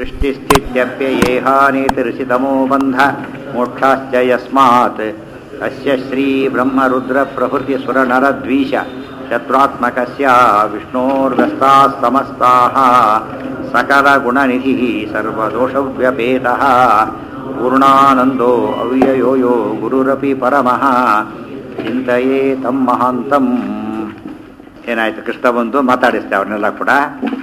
सृष्टिस्थित्यप्ययेहानीतिर्षितमो बन्ध मोक्षाश्च यस्मात् अस्य श्रीब्रह्मरुद्रप्रभृतिसुरनरद्वीष शत्रुत्मकस्य विष्णोर्व्यस्ताः समस्ताः सकलगुणनिधिः सर्वदोषव्यपेतः पूर्णानन्दो अव्ययो यो ಗುರುರಪಿ ಪರಮಃ ಚಿಂತೆಯೇ ತಮ್ಮ ಮಹಾಂತಂ ಏನಾಯ್ತು ಕೃಷ್ಣ ಬಂದು ಮಾತಾಡಿಸ್ತೆ ಅವ್ರನ್ನೆಲ್ಲ ಕೂಡ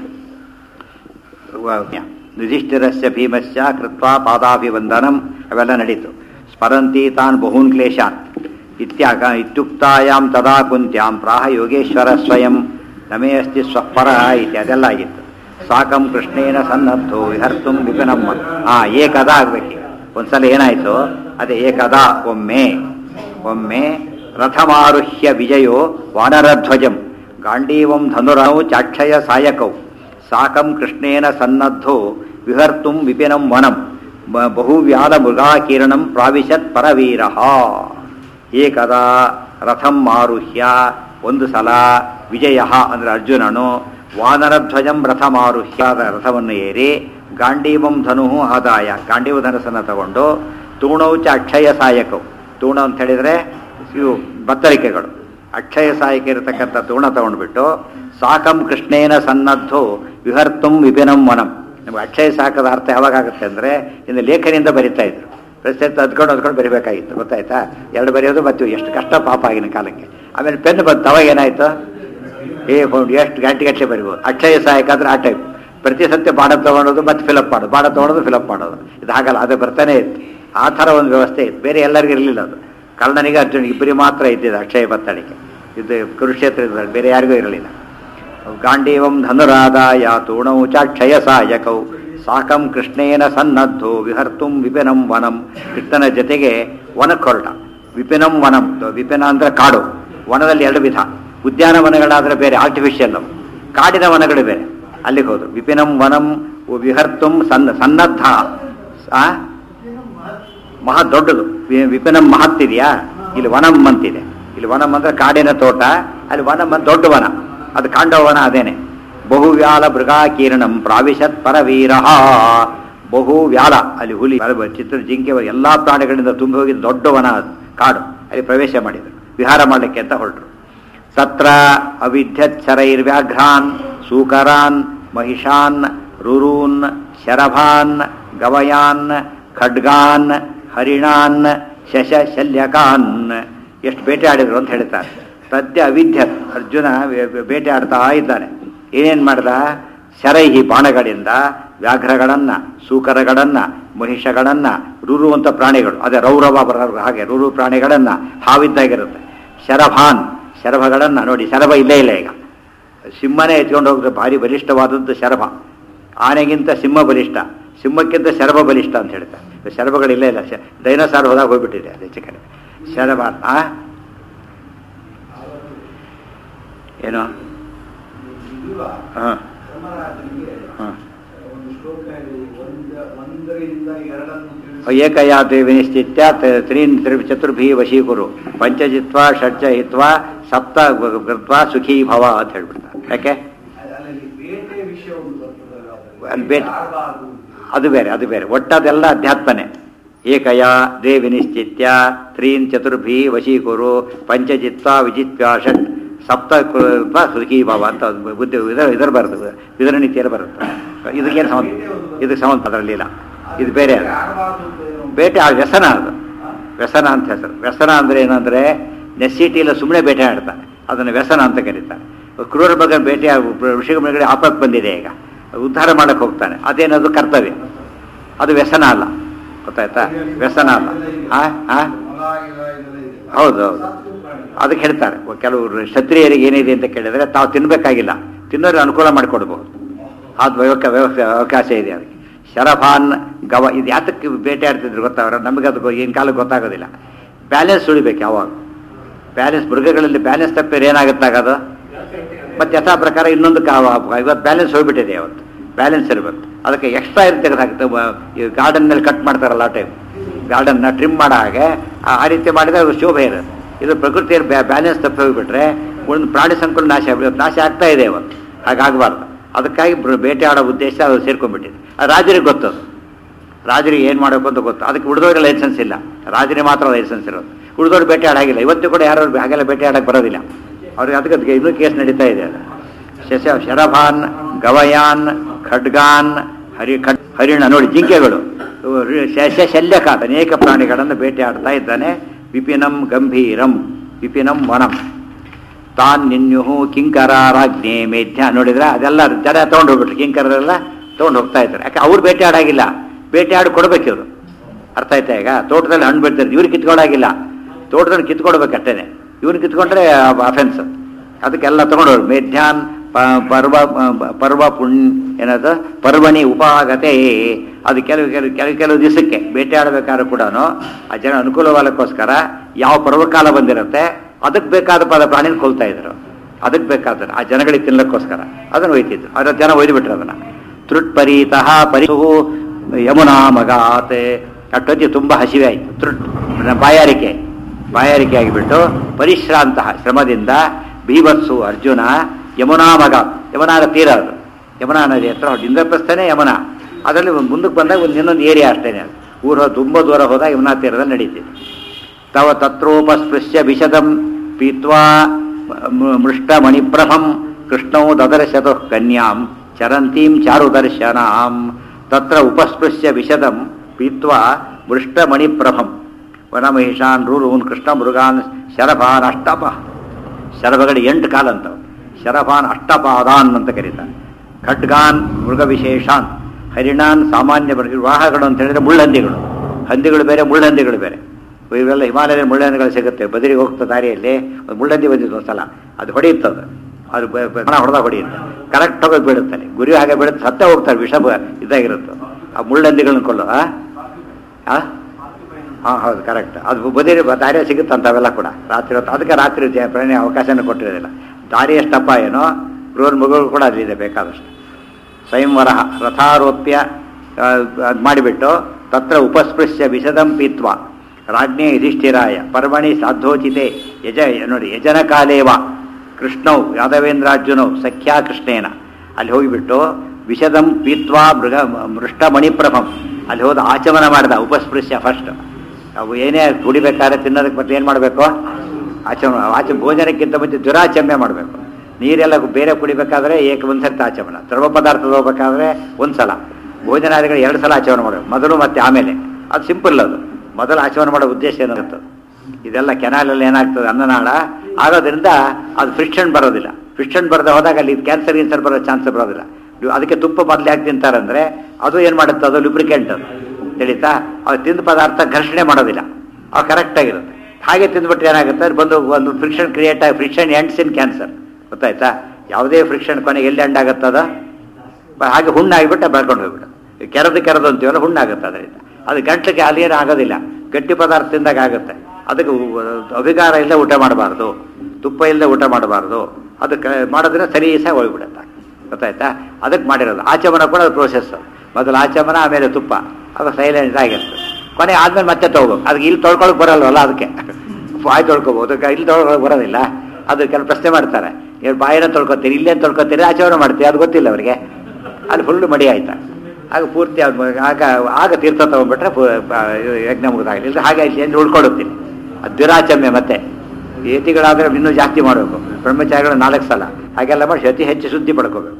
ಯುಧಿಷ್ಠಿರಸ್ಯ ಭೀಮಸ್ಯ ಕೃತ್ವಾ ಪಾದಾಭಿವಂದನಂ ಅವೆಲ್ಲ ನಡೀತು ಸ್ಮರಂತಿ ತಾನ್ ಬಹೂನ್ ಕ್ಲೇಶಾನ್ ಇತ್ಯಾಗ ಇತ್ಯುಕ್ತಾಯಾಂ ತದಾ ಕುಂತ್ಯಾಂ ಪ್ರಾಹ ಯೋಗೇಶ್ವರ ಸ್ವಯಂ ನಮೇ ಅಸ್ತಿ ಸ್ವಪರ ಇತಿ ಅದೆಲ್ಲ ಆಗಿತ್ತು ಸಾಕಂ ಕೃಷ್ಣೇನ ಸನ್ನದ್ಧೋ ವಿಹರ್ತುಂ ವಿಪಿನಮ್ಮ ಆ ಏಕದ ಆಗ್ಬೇಕು ಒಂದ್ಸಲ ಏನಾಯ್ತು ಅದೇ ಏಕದ ಒಮ್ಮೆ ಒಮ್ಮೆ ರಥಮಾರುಹ್ಯ ವಿಜಯೋ ವಾನರಧ್ವಜಂ ಗಾಂಡೀವಂ ಧನುರವು ಚಾಕ್ಷಯ ಸಾಯಕೌ ಸಾಕಂ ಕೃಷ್ಣೇನ ಸನ್ನದ್ಧೋ ವಿಹರ್ತುಂ ವಿಪಿನಂ ವನಂ ಬಹುವ್ಯಾಲ ಮೃಗಾಕೀರ್ಣಂ ಪ್ರಾವಿಶತ್ ಪರವೀರ ಏಕದಾ ರಥಂ ಮಾರುಹ್ಯ ಒಂದು ಸಲ ವಿಜಯ ಅಂದ್ರೆ ಅರ್ಜುನನು ವಾನರಧ್ವಜಂ ರಥಮಾರುಹ್ಯ ರಥವನ್ನು ಏರಿ ಗಾಂಡೀವಂ ಧನು ಆದಾಯ ಗಾಂಡೀವ ಧನಸನ್ನು ತಗೊಂಡು ತೂಣೌಚ ಅಕ್ಷಯ ಸಾಯಕವು ತೂಣ ಅಂತ ಹೇಳಿದರೆ ಇವು ಬತ್ತಳಿಕೆಗಳು ಅಕ್ಷಯ ಸಾಯಕ ಇರತಕ್ಕಂಥ ತೂಣ ತಗೊಂಡ್ಬಿಟ್ಟು ಸಾಕಂ ಕೃಷ್ಣೇನ ಸನ್ನದ್ಧೋ ವಿಹರ್ತುಂ ವಿಪಿನಂ ವನಂ ನಮಗೆ ಅಕ್ಷಯ ಸಾಕದ ಅರ್ಥ ಯಾವಾಗುತ್ತೆ ಅಂದರೆ ಇನ್ನು ಲೇಖನಿಂದ ಬರಿತಾ ಇದ್ರು ಪ್ರಸ್ತುತ ಅದ್ಕೊಂಡು ಅದ್ಕೊಂಡು ಬರಿಬೇಕಾಗಿತ್ತು ಗೊತ್ತಾಯ್ತಾ ಎರಡು ಬರೆಯೋದು ಮತ್ತು ಎಷ್ಟು ಕಷ್ಟ ಪಾಪ ಆಗಿನ ಕಾಲಕ್ಕೆ ಆಮೇಲೆ ಪೆನ್ ಬಂತು ಅವಾಗ ಏನಾಯ್ತು ಏ ಎಷ್ಟು ಗಂಟೆ ಗಂಟೆ ಬರಿಬೋದು ಅಕ್ಷಯ ಸಹಾಯಕ ಅಂದ್ರೆ ಆ ಟೈಪ್ ಪ್ರತಿ ಸತ್ಯ ಬಾಣ ತಗೊಳೋದು ಮತ್ತೆ ಫಿಲಪ್ ಮಾಡೋದು ಬಾಣ ತಗೊಳೋದು ಫಿಲಪ್ ಮಾಡೋದು ಇದು ಹಾಗಲ್ಲ ಅದು ಬರ್ತಾನೆ ಇತ್ತು ಆ ಥರ ಒಂದು ವ್ಯವಸ್ಥೆ ಇತ್ತು ಬೇರೆ ಎಲ್ಲರಿಗೂ ಇರಲಿಲ್ಲ ಅದು ಕರ್ಣನಿಗೆ ಅರ್ಜುನ ಇಬ್ಬರಿಗೆ ಮಾತ್ರ ಇದ್ದಿದ್ದು ಅಕ್ಷಯ ಬತ್ತಳಿಕೆ ಇದು ಕುರುಕ್ಷೇತ್ರದಲ್ಲಿ ಬೇರೆ ಯಾರಿಗೂ ಇರಲಿಲ್ಲ ಗಾಂಡೀವಂ ಧನುರಾದಾಯ ತೂಣೌ ಚಾಕ್ಷಯ ಸಾಯಕೌ ಸಾಕಂ ಕೃಷ್ಣೇನ ಸನ್ನದ್ಧೋ ವಿಹರ್ತುಂ ವಿಪಿನಂ ವನಂ ಕೃಷ್ಣನ ಜೊತೆಗೆ ವನಕ್ಕೆ ಹೊರಟ ವಿಪಿನಂ ವನಂ ವಿಪಿನ ಅಂದ್ರೆ ಕಾಡು ವನದಲ್ಲಿ ಎರಡು ವಿಧ ಉದ್ಯಾನವನಗಳಾದರೆ ಬೇರೆ ಆರ್ಟಿಫಿಷಿಯಲ್ ಅವು ಕಾಡಿನ ವನಗಳು ಬೇರೆ ಅಲ್ಲಿಗೆ ಹೋದ್ರು ವಿಪಿನಂ ವನಂ ವಿಹರ್ತುಂ ಸನ್ನ ಸನ್ನದ್ಧ ಮಹಾ ದೊಡ್ಡದು ವಿಪಿನಂ ಮಹತ್ತಿದೆಯಾ ಇಲ್ಲಿ ವನಂ ಅಂತಿದೆ ಇಲ್ಲಿ ವನಂ ಅಂದ್ರೆ ಕಾಡಿನ ತೋಟ ಅಲ್ಲಿ ವನಂ ದೊಡ್ಡ ವನ ಅದು ಕಾಂಡವನ ಅದೇನೆ ಬಹುವ್ಯಾಲ ಮೃಗಾಕೀರ್ಣಂ ಪ್ರಾವಿಶತ್ ಪರವೀರ ಬಹು ವ್ಯಾಲ ಅಲ್ಲಿ ಹುಲಿ ಚಿತ್ರ ಜಿಂಕೆ ಎಲ್ಲಾ ಪ್ರಾಣಿಗಳಿಂದ ತುಂಬಿ ಹೋಗಿದ್ದ ದೊಡ್ಡ ವನ ಕಾಡು ಅಲ್ಲಿ ಪ್ರವೇಶ ಮಾಡಿದರು ವಿಹಾರ ಮಾಡಲಿಕ್ಕೆ ಅಂತ ಹೊರಟರು ತತ್ರ ಅವಿದ್ಯತ್ಸರೈರ್ವ್ಯಾಘ್ರಾನ್ ಸೂಕರಾನ್ ಮಹಿಷಾನ್ ರುರೂನ್ ಶರಭಾನ್ ಗವಯಾನ್ ಖಡ್ಗಾನ್ ಹರಿಣಾನ್ ಶಶ ಶಲ್ಯಕಾನ್ ಎಷ್ಟು ಬೇಟೆ ಆಡಿದ್ರು ಅಂತ ಹೇಳ್ತಾರೆ ಸದ್ಯ ಅವಿದ್ಯ ಅರ್ಜುನ ಬೇಟೆ ಆಡ್ತಾ ಇದ್ದಾನೆ ಏನೇನು ಮಾಡ್ದ ಶರೈಹಿ ಬಾಣಗಳಿಂದ ವ್ಯಾಘ್ರಗಳನ್ನ ಸೂಕರಗಳನ್ನ ಮಹಿಷಗಳನ್ನ ರುರು ಅಂತ ಪ್ರಾಣಿಗಳು ಅದೇ ರೌರವ ಬರೋರು ಹಾಗೆ ರುರು ಪ್ರಾಣಿಗಳನ್ನ ಹಾವಿದ್ದಾಗಿರುತ್ತೆ ಶರಭಾನ್ ಶರಭಗಳನ್ನ ನೋಡಿ ಶರಭ ಇಲ್ಲೇ ಇಲ್ಲ ಈಗ ಸಿಂಹನೇ ಎತ್ಕೊಂಡು ಹೋಗಿದ್ರೆ ಭಾರಿ ಬಲಿಷ್ಠವಾದದ್ದು ಶರಭ ಆನೆಗಿಂತ ಸಿಂಹ ಬಲಿಷ್ಠ ಸಿಂಹಕ್ಕಿಂತ ಶರಭ ಬಲಿಷ್ಠ ಅಂತ ಹೇಳ್ತಾರೆ ಶರಭಗಳಿಲ್ಲ ಇಲ್ಲ ಡೈನೋಸಾರ್ ಹೋದಾಗ ಹೋಗ್ಬಿಟ್ಟಿದೆ ಅದು ಹೆಚ್ಚು ಕಡೆ ಶರಭ ಆ ಏನು ಹಾಂ ಹಾಂ ಏಕಯಾತಿ ವಿನಿಶ್ಚಿತ್ಯ ತ್ರೀನ್ ಚತುರ್ಭಿ ವಶೀಕುರು ಪಂಚಜಿತ್ವ ಷಡ್ಜ ಹಿತ್ವ ಸಪ್ತ ಕೃತ್ವ ಸುಖೀ ಭವ ಅಂತ ಹೇಳ್ಬಿಡ್ತಾರೆ ಯಾಕೆ ಅಲ್ಲಿ ಬೇಟೆ ಅದು ಬೇರೆ ಅದು ಬೇರೆ ಒಟ್ಟದೆಲ್ಲ ಅಧ್ಯಾತ್ಮನೆ ಏಕಯ ದೇ ವಿನಿಶ್ಚಿತ್ಯ ತ್ರೀನ್ ಚತುರ್ಭಿ ವಶೀಕುರು ಪಂಚಜಿತ್ವ ವಿಜಿತ್ವ ಷಟ್ ಸಪ್ತ ಕೃತ್ವ ಸುಖೀ ಭವ ಅಂತ ಬುದ್ಧಿ ಇದರ ಇದರ ಬರುತ್ತೆ ಇದರ ನೀತಿಯಲ್ಲಿ ಬರುತ್ತೆ ಇದಕ್ಕೇನು ಸಂಬಂಧ ಇದಕ್ಕೆ ಸಂಬಂಧ ಅದರಲ್ಲಿ ಇಲ್ಲ ಇದು ಬೇರೆ ಬೇಟೆ ಆ ವ್ಯಸನ ಅದು ವ್ಯಸನ ಅಂತ ಹೆಸರು ವ್ಯಸನ ಅಂದ್ರೆ ಏನಂದ್ರೆ ನೆಸಿಟಿಲ್ಲ ಸುಮ್ಮನೆ ಬೇಟೆ ಆಡ್ತಾರೆ ಅದನ್ನು ವ್ಯಸನ ಅಂತ ಕರೀತಾರೆ ಕ್ರೂರ ಬಗ್ಗೆ ಬೇಟೆ ಋಷಿಗಳ ಆಪತ್ ಬಂದಿದೆ ಈಗ ಉದ್ಧಾರ ಮಾಡಕ್ಕೆ ಹೋಗ್ತಾನೆ ಅದೇನದು ಕರ್ತವ್ಯ ಅದು ವ್ಯಸನ ಅಲ್ಲ ಗೊತ್ತಾಯ್ತಾ ವ್ಯಸನ ಅಲ್ಲ ಹಾ ಹಾ ಹೌದು ಹೌದು ಅದಕ್ಕೆ ಹೇಳ್ತಾರೆ ಕೆಲವರು ಕ್ಷತ್ರಿಯರಿಗೆ ಏನಿದೆ ಅಂತ ಕೇಳಿದ್ರೆ ತಾವು ತಿನ್ಬೇಕಾಗಿಲ್ಲ ತಿನ್ನೋರಿಗೆ ಅನುಕೂಲ ಮಾಡಿಕೊಡ್ಬೋದು ಅದು ವ್ಯವಸ್ಥೆ ಅವಕಾಶ ಇದೆ ಅದಕ್ಕೆ ಶರಭಾನ್ ಗವ ಇದು ಯಾತಕ್ಕೆ ಬೇಟೆ ಆಡ್ತಿದ್ರು ಗೊತ್ತಾಗ್ರ ನಮಗೆ ಅದು ಏನು ಕಾಲಕ್ಕೆ ಗೊತ್ತಾಗೋದಿಲ್ಲ ಬ್ಯಾಲೆನ್ಸ್ ಉಳಿಬೇಕು ಯಾವಾಗ ಬ್ಯಾಲೆನ್ಸ್ ಮೃಗಗಳಲ್ಲಿ ಬ್ಯಾಲೆನ್ಸ್ ತಪ್ಪಿದ್ರೆ ಏನಾಗುತ್ತಾಗದು ಮತ್ತೆ ಯಥಾ ಪ್ರಕಾರ ಇನ್ನೊಂದು ಇವತ್ತು ಬ್ಯಾಲೆನ್ಸ್ ಹೋಗ್ಬಿಟ್ಟಿದೆ ಅವತ್ತು ಬ್ಯಾಲೆನ್ಸ್ ಇರಬೇಕು ಅದಕ್ಕೆ ಎಕ್ಸ್ಟ್ರಾ ಇರ್ ತೆಗೆದಾಗುತ್ತೆ ಈ ಗಾರ್ಡನ್ನಲ್ಲಿ ಕಟ್ ಮಾಡ್ತಾರಲ್ಲ ಆ ಟೈಮ್ ಗಾರ್ಡನ್ನ ಟ್ರಿಮ್ ಮಾಡೋ ಹಾಗೆ ಆ ರೀತಿ ಮಾಡಿದ್ರೆ ಅದು ಶೋಭೆ ಇರುತ್ತೆ ಇದು ಪ್ರಕೃತಿಯಲ್ಲಿ ಬ್ಯಾಲೆನ್ಸ್ ತಪ್ಪಿ ಹೋಗಿಬಿಟ್ರೆ ಒಂದು ಪ್ರಾಣಿ ಸಂಕುಲ ನಾಶ ನಾಶ ಆಗ್ತಾ ಇದೆ ಇವತ್ತು ಹಾಗಾಗಬಾರ್ದು ಅದಕ್ಕಾಗಿ ಬ- ಬೇಟೆ ಆಡೋ ಉದ್ದೇಶ ಅದು ಸೇರ್ಕೊಂಡ್ಬಿಟ್ಟಿದೆ ಅದು ರಾಜರಿಗೆ ಗೊತ್ತದು ರಾಜರಿಗೆ ಏನು ಮಾಡಬೇಕು ಅಂತ ಗೊತ್ತು ಅದಕ್ಕೆ ಉಳಿದವ್ರಿಗೆ ಲೈಸೆನ್ಸ್ ಇಲ್ಲ ರಾಜರಿಗೆ ಮಾತ್ರ ಲೈಸೆನ್ಸ್ ಇರೋದು ಉಳಿದವ್ರು ಬೇಟೆ ಆಡಾಗಿಲ್ಲ ಇವತ್ತು ಕೂಡ ಯಾರು ಹಾಗೆಲ್ಲ ಬೇಟೆ ಆಡಕ್ಕೆ ಬರೋದಿಲ್ಲ ಅವ್ರಿಗೆ ಅದಕ್ಕೆ ಅದಕ್ಕೆ ಇನ್ನೂ ಕೇಸ್ ನಡೀತಾ ಇದೆ ಅದು ಶಶ ಶರಭಾನ್ ಗವಯಾನ್ ಖಡ್ಗಾನ್ ಹರಿ ಖಡ್ ಹರಿಣ ನೋಡಿ ಜಿಂಕೆಗಳು ಇವು ಶಶ ಶಲ್ಯಕಾತ ಅನೇಕ ಪ್ರಾಣಿಗಳನ್ನು ಬೇಟೆ ಆಡ್ತಾ ಇದ್ದಾನೆ ವಿಪಿನಂ ಗಂಭೀರಂ ವಿಪಿನಂ ವನಂ ತಾನ್ ನಿನ್ಯು ಕಿಂಕರಾರಾಜ್ಞೆ ಮೇಧ್ಯ ನೋಡಿದ್ರೆ ಅದೆಲ್ಲ ಜನ ತೊಗೊಂಡು ಹೋಗ್ಬಿಟ್ರು ಕಿಂಕರರೆಲ್ಲ ತೊಗೊಂಡು ಹೋಗ್ತಾ ಇದ್ದಾರೆ ಯಾಕೆ ಅವ್ರು ಬೇಟೆ ಆಡಾಗಿಲ್ಲ ಬೇಟೆ ಆಡಿ ಕೊಡ್ಬೇಕು ಇವರು ಅರ್ಥ ಆಯ್ತಾ ಈಗ ತೋಟದಲ್ಲಿ ಹಣ್ಣು ಬಿಡ್ತಾರೆ ಇವ್ರು ಕಿತ್ಕೊಳ್ಳಾಗಿಲ್ಲ ತೋಟದಲ್ಲಿ ಕಿತ್ಕೊಡ್ಬೇಕು ಅಷ್ಟೇನೆ ಇವ್ರು ಕಿತ್ಕೊಂಡ್ರೆ ಅಫೆನ್ಸ್ ಅದಕ್ಕೆಲ್ಲ ತಗೊಂಡವ್ರು ಮೇಧ್ಯಾನ್ ಪ- ಪರ್ವ ಪ- ಪರ್ವ ಪುಣ್ ಏನದು ಪರ್ವಣಿ ಉಪಾಗತೆ ಅದು ಕೆಲವು ಕೆಲವು ಕೆಲವು ಕೆಲವು ದಿವಸಕ್ಕೆ ಬೇಟೆ ಆಡಬೇಕಾದ್ರೂ ಕೂಡ ಆ ಜನ ಅನುಕೂಲವಾಗಕ್ಕೋಸ್ಕರ ಯಾವ ಪರ್ವಕಾಲ ಬಂದಿರುತ್ತೆ ಅದಕ್ಕೆ ಬೇಕಾದ ಪದ ಪ್ರಾಣಿನ ಕೊಲ್ತಾ ಇದ್ರು ಅದಕ್ಕೆ ಬೇಕಾದ್ರೆ ಆ ಜನಗಳಿಗೆ ತಿನ್ನಕ್ಕೋಸ್ಕರ ಅದನ್ನು ಒಯ್ತಿದ್ರು ಅದರ ಜನ ಒಯ್ದುಬಿಟ್ರು ಅದನ್ನ ತೃಟ್ ಪರೀತಃ ಪರಿಸು ಯಮುನಾ ಮಗಾತೆ ಅಷ್ಟೊತ್ತಿ ತುಂಬ ಹಸಿವೆ ಆಯಿತು ತೃಟ್ ಬಾಯಾರಿಕೆ ಬಾಯಾರಿಕೆ ಆಗಿಬಿಟ್ಟು ಪರಿಶ್ರಾಂತ ಶ್ರಮದಿಂದ ಭೀವತ್ಸು ಅರ್ಜುನ ಯಮುನಾ ಮಗ ಯಮುನಾದ ತೀರ ಅದು ಯಮುನಾ ನದಿ ಹತ್ರ ಇಂದ್ರಪ್ರಸ್ಥನೇ ಯಮುನಾ ಅದರಲ್ಲಿ ಒಂದು ಮುಂದಕ್ಕೆ ಬಂದಾಗ ಒಂದು ಇನ್ನೊಂದು ಏರಿಯಾ ಅಷ್ಟೇನೆ ಅದು ಊರು ತುಂಬ ದೂರ ಹೋದಾಗ ಯಮುನಾ ತೀರದಲ್ಲಿ ನಡೀತಿದೆ ತವ ತತ್ರೋಪಸ್ಪೃಶ್ಯ ವಿಶದಂ ಪೀತ್ವಾ ಮ- ಮೃಷ್ಟಮಣಿಪ್ರಭಂ ಕೃಷ್ಣೌ ದದರ್ಶತು ಕನ್ಯಾಂ ಚರಂತೀಂ ಚಾರುದರ್ಶನಾಂ ತತ್ರ ಉಪಸ್ಪೃಶ್ಯ ವಿಶದಂ ಪೀತ್ವಾ ಮೃಷ್ಟಮಣಿಪ್ರಭಂ ವನಮಹಿಷಾನ್ ರೂರೂನ್ ಕೃಷ್ಣ ಮೃಗಾನ್ ಶರಭಾನ್ ಅಷ್ಟಪ ಶರಭಗಳು ಎಂಟು ಕಾಲ ಅಂತವು ಶರಭಾನ್ ಅಷ್ಟಪಾದಾನ್ ಅಂತ ಕರೀತಾರೆ ಖಡ್ಗಾನ್ ಮೃಗ ವಿಶೇಷಾನ್ ಹರಿಣಾನ್ ಸಾಮಾನ್ಯ ಮೃಗ- ವಾಹಗಳು ಅಂತ ಹೇಳಿದ್ರೆ ಮುಳ್ಳಹಂದಿಗಳು ಹಂದಿಗಳು ಬೇರೆ ಮುಳ್ಳಹಂದಿಗಳು ಬೇರೆ ಇವೆಲ್ಲ ಹಿಮಾಲಯದ ಮುಳ್ಳಹಂದಿಗಳು ಸಿಗುತ್ತೆ ಬದರಿಗೆ ಹೋಗ್ತಾ ದಾರಿಯಲ್ಲಿ ಒಂದು ಮುಳ್ಳಹಂದಿ ಬಂದಿತ್ತು ಒಂದ್ಸಲ ಅದು ಹೊಡೆಯುತ್ತದು ಅದು ಬ- ಬ- ಹಣ ಹೊಡೆದಾಗ ಹೊಡೆಯುತ್ತೆ ಕರೆಕ್ಟ್ ಹೋಗಿ ಬೀಳುತ್ತಾನೆ ಗುರಿ ಹಾಗೆ ಬೀಳುತ್ತೆ ಸತ್ತೇ ಹೋಗ್ತಾರೆ ವಿಷ ಬ- ಇದಾಗಿರುತ್ತೆ ಆ ಮುಳ್ಳಹಂದಿಗಳನ್ನ ಕೊಲ್ಲೋ ಆ ಆ? ಹಾಂ ಹೌದು ಕರೆಕ್ಟ್ ಅದು ಬದಿರಿ ದಾರಿ ಸಿಗುತ್ತೆ ಅಂಥವೆಲ್ಲ ಕೂಡ ರಾತ್ರಿ ಹೊತ್ತು ಅದಕ್ಕೆ ರಾತ್ರಿ ಜ- ಪ್ರಾಣಿ ಅವಕಾಶನ ಕೊಟ್ಟಿರೋದಿಲ್ಲ ದಾರಿ ಎಷ್ಟಪ್ಪ ಏನೋ ಗೃಹ ಮಗಳು ಕೂಡ ಅಲ್ಲಿದೆ ಬೇಕಾದಷ್ಟು ಸ್ವಯಂವರ ರಥಾರೋಪ್ಯ ಅದು ಮಾಡಿಬಿಟ್ಟು ತತ್ರ ಉಪಸ್ಪೃಶ್ಯ ವಿಶದಂ ಪೀತ್ವ ರಾಜ್ಞೆ ಯುಧಿಷ್ಠಿರಾಯ ಪರ್ವಣಿ ಸಾಧೋಚಿತೆ ಯಜ ನೋಡಿ ಯಜನ ಕಾಲೇವ ಕೃಷ್ಣೌ ಯಾದವೇಂದ್ರಾರ್ಜುನೌ ಸಖ್ಯಾ ಕೃಷ್ಣೇನ ಅಲ್ಲಿ ಹೋಗಿಬಿಟ್ಟು ವಿಷದಂ ಪೀತ್ವಾ ಮೃಗ ಮೃಷ್ಟಮಣಿಪ್ರಭಂ ಅಲ್ಲಿ ಹೋದ ಆಚಮನ ಮಾಡಿದ ಉಪಸ್ಪೃಶ್ಯ ಫಸ್ಟ್ ಅವು ಏನೇ ಕುಡಿಬೇಕಾದ್ರೆ ತಿನ್ನೋದಕ್ಕೆ ಮತ್ತೆ ಏನು ಮಾಡಬೇಕು ಆಚಮನ ಆಚ ಭೋಜನಕ್ಕಿಂತ ಮುಂಚೆ ದುರಾಚಮ್ಯ ಮಾಡಬೇಕು ನೀರೆಲ್ಲ ಬೇರೆ ಕುಡಿಬೇಕಾದ್ರೆ ಏಕ ಒಂದ್ಸರ್ತಿ ಆಚಮನ ದ್ರವ ಪದಾರ್ಥ ಹೋಗ್ಬೇಕಾದ್ರೆ ಒಂದ್ಸಲ ಭೋಜನಾದಿಗಳು ಎರಡು ಸಲ ಆಚಮನ ಮಾಡಬೇಕು ಮೊದಲು ಮತ್ತೆ ಆಮೇಲೆ ಅದು ಸಿಂಪಲ್ ಅದು ಮೊದಲು ಆಚಮನ ಮಾಡೋ ಉದ್ದೇಶ ಏನಿರುತ್ತೆ ಇದೆಲ್ಲ ಕೆನಾಲಲ್ಲಿ ಏನಾಗ್ತದೆ ಅನ್ನನಾಳ ಆಗೋದ್ರಿಂದ ಅದು ಫ್ರಿಕ್ಷನ್ ಬರೋದಿಲ್ಲ ಫ್ರಿಕ್ಷನ್ ಬರದೆ ಹೋದಾಗ ಅಲ್ಲಿ ಕ್ಯಾನ್ಸರ್ ಗಿನ್ಸರ್ ಬರೋ ಚಾನ್ಸ್ ಬರೋದಿಲ್ಲ ನೀವು ಅದಕ್ಕೆ ತುಪ್ಪ ಮೊದಲು ಯಾಕೆ ತಿಂತಾರಂದ್ರೆ ಅದು ಏನು ಮಾಡುತ್ತೆ ಅದು ಲುಬ್ರಿಕೆಂಟ್ ಅದು ತಿಳಿತಾ ಅದು ತಿಂದ ಪದಾರ್ಥ ಘರ್ಷಣೆ ಮಾಡೋದಿಲ್ಲ ಅವು ಕರೆಕ್ಟಾಗಿರುತ್ತೆ ಹಾಗೆ ತಿಂದ್ಬಿಟ್ರೆ ಏನಾಗುತ್ತೆ ಅದು ಬಂದು ಒಂದು ಫ್ರಿಕ್ಷನ್ ಕ್ರಿಯೇಟ್ ಆಗಿ ಫ್ರಿಕ್ಷನ್ ಎಂಡ್ಸ್ ಇನ್ ಕ್ಯಾನ್ಸರ್ ಗೊತ್ತಾಯ್ತಾ ಯಾವುದೇ ಫ್ರಿಕ್ಷನ್ ಕೊನೆಗೆ ಎಲ್ಲಿ ಎಂಡ್ ಆಗುತ್ತದ ಹಾಗೆ ಹುಣ್ಣಾಗಿಬಿಟ್ಟು ಬೆಳ್ಕೊಂಡು ಹೋಗ್ಬಿಡು ಕೆರೆದು ಕೆರೆದು ಅಂತೀವಲ್ಲ ಹುಣ್ಣಾಗುತ್ತೆ ಅದರಿಂದ ಅದು ಗಂಟ್ಲಿಗೆ ಅದೇನು ಆಗೋದಿಲ್ಲ ಗಟ್ಟಿ ಪದಾರ್ಥ ತಿಂದಾಗ ಆಗುತ್ತೆ ಅದಕ್ಕೆ ಉ- ಅಭಿಗಾರ ಇಲ್ಲದೆ ಊಟ ಮಾಡಬಾರ್ದು ತುಪ್ಪ ಇಲ್ಲದೆ ಊಟ ಮಾಡಬಾರ್ದು ಅದಕ್ಕೆ ಮಾಡೋದ್ರೆ ಸರಿ ಸಹ ಹೋಗ್ಬಿಡುತ್ತೆ ಗೊತ್ತಾಯ್ತಾ ಅದಕ್ಕೆ ಮಾಡಿರೋದು ಆಚಮನ ಕೂಡ ಅದು ಪ್ರೋಸೆಸ್ ಮೊದಲು ಆಚಮನ ಆಮೇಲೆ ತುಪ್ಪ ಅದು ಸೈಲೆಂಟ್ ಆಗಿರ್ತದೆ ಕೊನೆ ಆದ್ಮೇಲೆ ಮತ್ತೆ ತೊಗೋಬೇಕು ಅದಕ್ಕೆ ಇಲ್ಲಿ ತೊಳ್ಕೊಳಕ್ ಬರಲ್ವಲ್ಲ ಅದಕ್ಕೆ ಬಾಯಿ ತೊಳ್ಕೊಬೋದು ಅದಕ್ಕೆ ಇಲ್ಲಿ ತೊಳ್ಕೊಳಕ್ ಬರೋದಿಲ್ಲ ಅದು ಕೆಲವು ಪ್ರಶ್ನೆ ಮಾಡ್ತಾರೆ ನೀವು ಬಾಯಿನ ತೊಳ್ಕೊತೀರಿ ಇಲ್ಲೇನು ತೊಳ್ಕೊತೀರಿ ಆಚಮನ ಮಾಡ್ತೀರಿ ಅದು ಗೊತ್ತಿಲ್ಲ ಅವರಿಗೆ ಅಲ್ಲಿ ಫುಲ್ ಮಡಿ ಆಯ್ತಾ ಆಗ ಪೂರ್ತಿ ಅದು ಆಗ ಆಗ ತೀರ್ಥ ತಗೊಂಡ್ಬಿಟ್ರೆ ಪೂ- ಆ, ಇದು ಯಜ್ಞ ಮುಗಿದಾಗಲಿಲ್ಲ ಹಾಗೆ ಎಂದು ಉಳ್ಕೊಡುತ್ತೀನಿ ಅದು ದುರಾಚಮ್ಯ ಮತ್ತೆ ಯತಿಗಳಾದ್ರೆ ಇನ್ನೂ ಜಾಸ್ತಿ ಮಾಡಬೇಕು ಬ್ರಹ್ಮಚಾರಿಗಳು ನಾಲ್ಕು ಸಲ ಹಾಗೆಲ್ಲ ಮಾಡಿ ಅತಿ ಹೆಚ್ಚು ಶುದ್ಧಿ ಪಡ್ಕೋಬೇಕು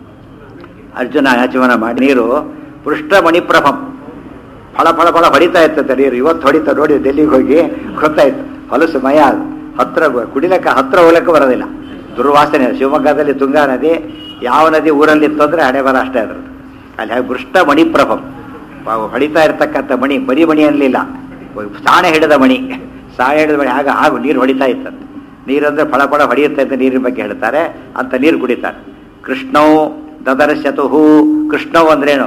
ಅರ್ಜುನ ಆಚಮನ ಮಾಡಿ ನೀರು ಪೃಷ್ಠ ಮಣಿಪ್ರಭಂ ಫಳ ಫಳ ಫಳ ಹೊಡಿತಾ ಇರ್ತದೆ ನೀರು ಇವತ್ತು ಹೊಡಿತಾ ನೋಡಿ ಡೆಲ್ಲಿಗೆ ಹೋಗಿ ಗೊತ್ತಾಯ್ತು ಹೊಲಸು ಮಯ ಅದು ಹತ್ರ ಕುಡಿಲಕ್ಕ ಹತ್ರ ಹೋಗ್ಲಿಕ್ಕೆ ಬರೋದಿಲ್ಲ ದುರ್ವಾಸನೆ ಶಿವಮೊಗ್ಗದಲ್ಲಿ ತುಂಗಾ ನದಿ ಯಾವ ನದಿ ಊರಲ್ಲಿ ಇತ್ತು ಅಂದ್ರೆ ಹಣೆ ಬರ ಅಷ್ಟೇ ಅದ್ರದ್ದು ಅಲ್ಲಿ ಹಾಗೆ ಪೃಷ್ಠ ಮಣಿಪ್ರಭಂ ಪಾವು ಹೊಡಿತಾ ಇರ್ತಕ್ಕಂಥ ಮಣಿ ಬರೀ ಮಣಿ ಅನ್ನಲಿಲ್ಲ ಸಾಣೆ ಹಿಡಿದ ಮಣಿ ಸಾಣೆ ಹಿಡಿದ ಮಣಿ ಆಗ ಆಗ ನೀರು ಹೊಡಿತಾ ಇತ್ತಂತೆ ನೀರಂದ್ರೆ ಫಳ ಫಳ ಹೊಡೆಯುತ್ತೆ ಅಂತ ನೀರಿನ ಬಗ್ಗೆ ಹೇಳ್ತಾರೆ ಅಂತ ನೀರು ಕುಡಿತಾರೆ ಕೃಷ್ಣವು ದದರ್ಶತುಹು ಕೃಷ್ಣವು ಅಂದ್ರೇನು